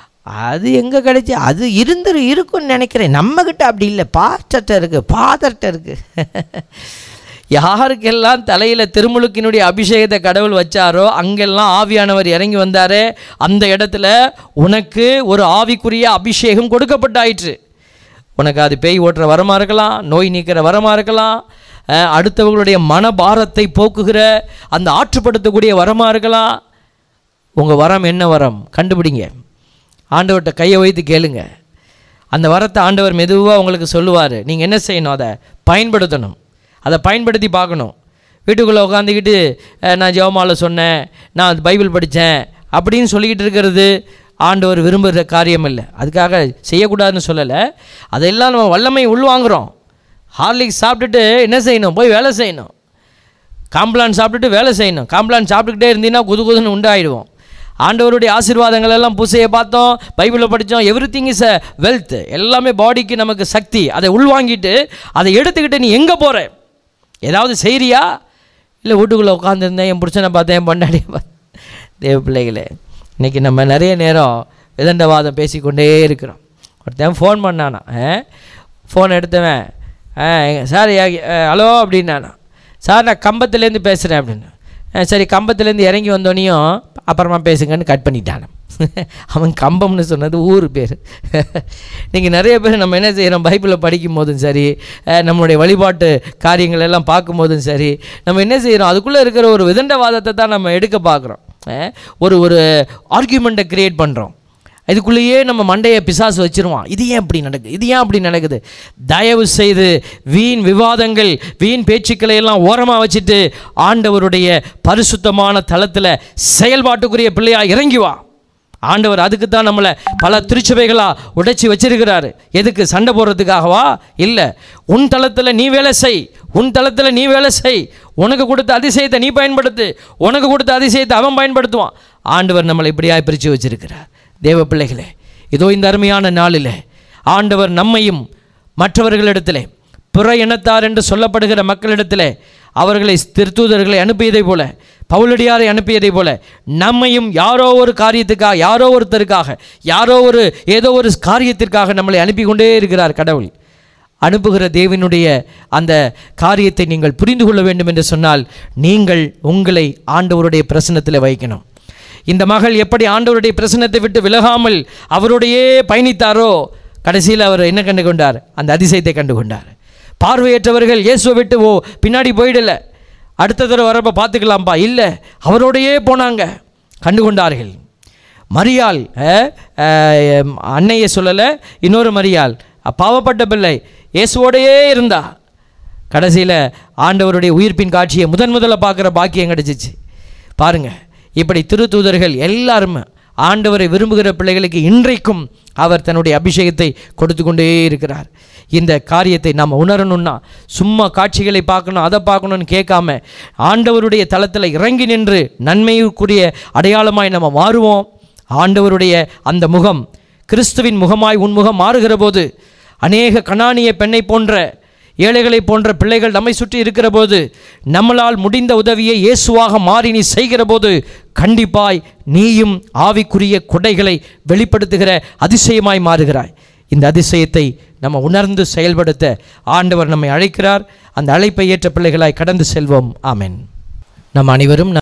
அது எங்கே கிடச்சி அது இருந்து இருக்கும்னு நினைக்கிறேன் நம்மக்கிட்ட அப்படி இல்லை பாஸ்டர்கிட்ட இருக்குது ஃபாதர்கிட்ட இருக்குது யாருக்கெல்லாம் தலையில் திருமுழுக்கினுடைய அபிஷேகத்தை கடவுள் வச்சாரோ அங்கெல்லாம் ஆவியானவர் இறங்கி வந்தாரே அந்த இடத்துல உனக்கு ஒரு ஆவிக்குரிய அபிஷேகம் கொடுக்கப்பட்டாயிற்று உனக்கு அது பேய் ஓட்டுற வரமாக இருக்கலாம் நோய் நீக்கிற வரமாக இருக்கலாம் அஹ், அடுத்தவங்களுடைய மனபாரத்தை போக்குகிற அந்த ஆற்றுப்படுத்தக்கூடிய வரமாக இருக்கலாம் உங்கள் வரம் என்ன வரம் கண்டுபிடிங்க ஆண்டவர்கிட்ட கையை வைத்து கேளுங்க அந்த வரத்தை ஆண்டவர் மெதுவாக உங்களுக்கு சொல்லுவார் நீங்கள் என்ன செய்யணும் அதை பயன்படுத்தணும் அதை பயன்படுத்தி பார்க்கணும் வீட்டுக்குள்ளே உட்காந்துக்கிட்டு அஹ், நான் ஜெவமால சொன்னேன் நான் பைபிள் படித்தேன் அப்படின்னு சொல்லிக்கிட்டு இருக்கிறது ஆண்டவர் விரும்புகிற காரியம் இல்லை அதுக்காக செய்யக்கூடாதுன்னு சொல்லலை அதெல்லாம் நம்ம வல்லமை உள்வாங்குறோம் ஹார்லிக்ஸ் சாப்பிட்டுட்டு என்ன செய்யணும் போய் வேலை செய்யணும் காம்ப்ளான் சாப்பிட்டுட்டு வேலை செய்யணும் காம்ப்ளான் சாப்பிட்டுக்கிட்டே இருந்தீங்கன்னா குது குதுன்னு உண்டாயிடுவோம் ஆண்டவருடைய ஆசீர்வாதங்கள் எல்லாம் பூசையை பார்த்தோம் பைபிளை படித்தோம் everything is a wealth எல்லாமே பாடிக்கு நமக்கு சக்தி அதை உள்வாங்கிட்டு அதை எடுத்துக்கிட்டு நீ எங்கே போகிற ஏதாவது செய்கிறியா இல்லை வீட்டுக்குள்ளே உட்காந்துருந்தேன் என் புருஷனை பார்த்தேன் என் பொண்டாடியை பார்த்தேன் தேவ பிள்ளைகளே இன்றைக்கி நம்ம நிறைய நேரம் விதண்டவாதம் பேசிக்கொண்டே இருக்கிறோம் ஒருத்தன் ஃபோன் பண்ணானா ஃபோன் எடுத்தவன் ஆ, எங்க- சார் யா- அஹ், ஹலோ அப்படின்னானா சார் நான் கம்பத்துலேருந்து பேசுகிறேன் அப்படின்னு "ஆ, சரி கம்பத்துலேருந்து இறங்கி வந்தோடனையும் அப்புறமா பேசுங்கன்னு கட் பண்ணிட்டான் அவன் கம்பம்னு சொன்னது ஊர் பேர் நீங்கள் நிறைய பேர் நம்ம என்ன செய்கிறோம் பைபிளை படிக்கும் போதும் சரி அஹ், நம்மளுடைய வழிபாட்டு காரியங்கள் எல்லாம் பார்க்கும்போதும் சரி நம்ம என்ன செய்கிறோம் அதுக்குள்ளே இருக்கிற ஒரு விதண்டவாதத்தை தான் நம்ம எடுக்க பார்க்குறோம் ஒரு ஒரு ஆர்கியூமெண்ட்டை க்ரியேட் பண்ணுறோம் இதுக்குள்ளேயே நம்ம மண்டையை பிசாசு வச்சிருவான் இது ஏன் இப்படி நடக்குது இது ஏன் அப்படி நடக்குது தயவு செய்து வீண் விவாதங்கள் வீண் பேச்சுக்களை எல்லாம் ஓரமாக வச்சுட்டு ஆண்டவருடைய பரிசுத்தமான தளத்தில் செயல்பாட்டுக்குரிய பிள்ளையா இறங்கி வா ஆண்டவர் அதுக்கு தான் நம்மளை பல திருச்சபைகளாக உடைச்சி வச்சிருக்கிறாரு எதுக்கு சண்டை போடுறதுக்காகவா இல்லை உன் தளத்தில் நீ வேலை செய் உன் தளத்தில் நீ வேலை செய் உனக்கு கொடுத்த அதிசயத்தை நீ பயன்படுத்து உனக்கு கொடுத்த அதிசயத்தை அவன் பயன்படுத்துவான் ஆண்டவர் நம்மளை இப்படியாய் பிரித்து வச்சிருக்கிறார் தேவ பிள்ளைகளே இதோ இந்த அருமையான நாளில் ஆண்டவர் நம்மையும் மற்றவர்களிடத்திலே பிற இனத்தார் என்று சொல்லப்படுகிற மக்களிடத்திலே அவர்களை திருத்தூதர்களை அனுப்பியதைப் போல பவுலடியாரை அனுப்பியதைப் போல நம்மையும் யாரோ ஒரு காரியத்துக்காக யாரோ ஒருத்தருக்காக யாரோ ஒரு ஏதோ ஒரு காரியத்திற்காக நம்மளை அனுப்பி கொண்டே இருக்கிறார் கடவுள் அனுப்புகிற தேவனுடைய அந்த காரியத்தை நீங்கள் புரிந்து கொள்ள வேண்டும் என்று சொன்னால் நீங்கள் உங்களை ஆண்டவருடைய பிரசன்னத்தில் வைக்கணும் இந்த மகள் எப்படி ஆண்டவருடைய பிரசன்னத்தை விட்டு விலகாமல் அவருடையே பயணித்தாரோ கடைசியில் அவர் என்ன கண்டு கொண்டார் அந்த அதிசயத்தை கண்டு கொண்டார் பார்வையற்றவர்கள் இயேசுவை விட்டு ஓ பின்னாடி போயிடல அடுத்த தடவை வரப்போ பார்த்துக்கலாம்ப்பா இல்லை அவரோடையே போனாங்க கண்டு கொண்டார்கள் மரியாள் அஹ், அஹ், அன்னையை சொல்லலை இன்னொரு மரியாள் பாவப்பட்ட பிள்ளை இயேசுவோடையே இருந்தா கடைசியில் ஆண்டவருடைய உயிர்ப்பின் காட்சியை முதன் முதல்ல பார்க்குற பாக்கியம் கிடச்சிச்சு பாருங்க இப்படி திருத்தூதர்கள் எல்லாருமே ஆண்டவரை விரும்புகிற பிள்ளைகளுக்கு இன்றைக்கும் அவர் தன்னுடைய அபிஷேகத்தை கொடுத்து கொண்டே இருக்கிறார் இந்த காரியத்தை நாம் உணரணும்னா சும்மா காட்சிகளை பார்க்கணும் அதை பார்க்கணும்னு கேட்காம ஆண்டவருடைய தளத்தில் இறங்கி நின்று நன்மைக்குரிய அடையாளமாய் நம்ம மாறுவோம் ஆண்டவருடைய அந்த முகம் கிறிஸ்துவின் முகமாய் உன் முகம் மாறுகிற போது அநேக கனானிய பெண்ணை போன்ற ஏழைகளை போன்ற பிள்ளைகள் நம்மை சுற்றி இருக்கிற போது நம்மளால் முடிந்த உதவியை இயேசுவாக மாறி நீ செய்கிற போது கண்டிப்பாய் நீயும் ஆவிக்குரிய கொடைகளை வெளிப்படுத்துகிற அதிசயமாய் மாறுகிறாய் இந்த அதிசயத்தை நம்ம உணர்ந்து செயல்படுத்த ஆண்டவர் நம்மை அழைக்கிறார் அந்த அழைப்பை ஏற்ற பிள்ளைகளாய் கடந்து செல்வோம் ஆமென் நம் அனைவரும்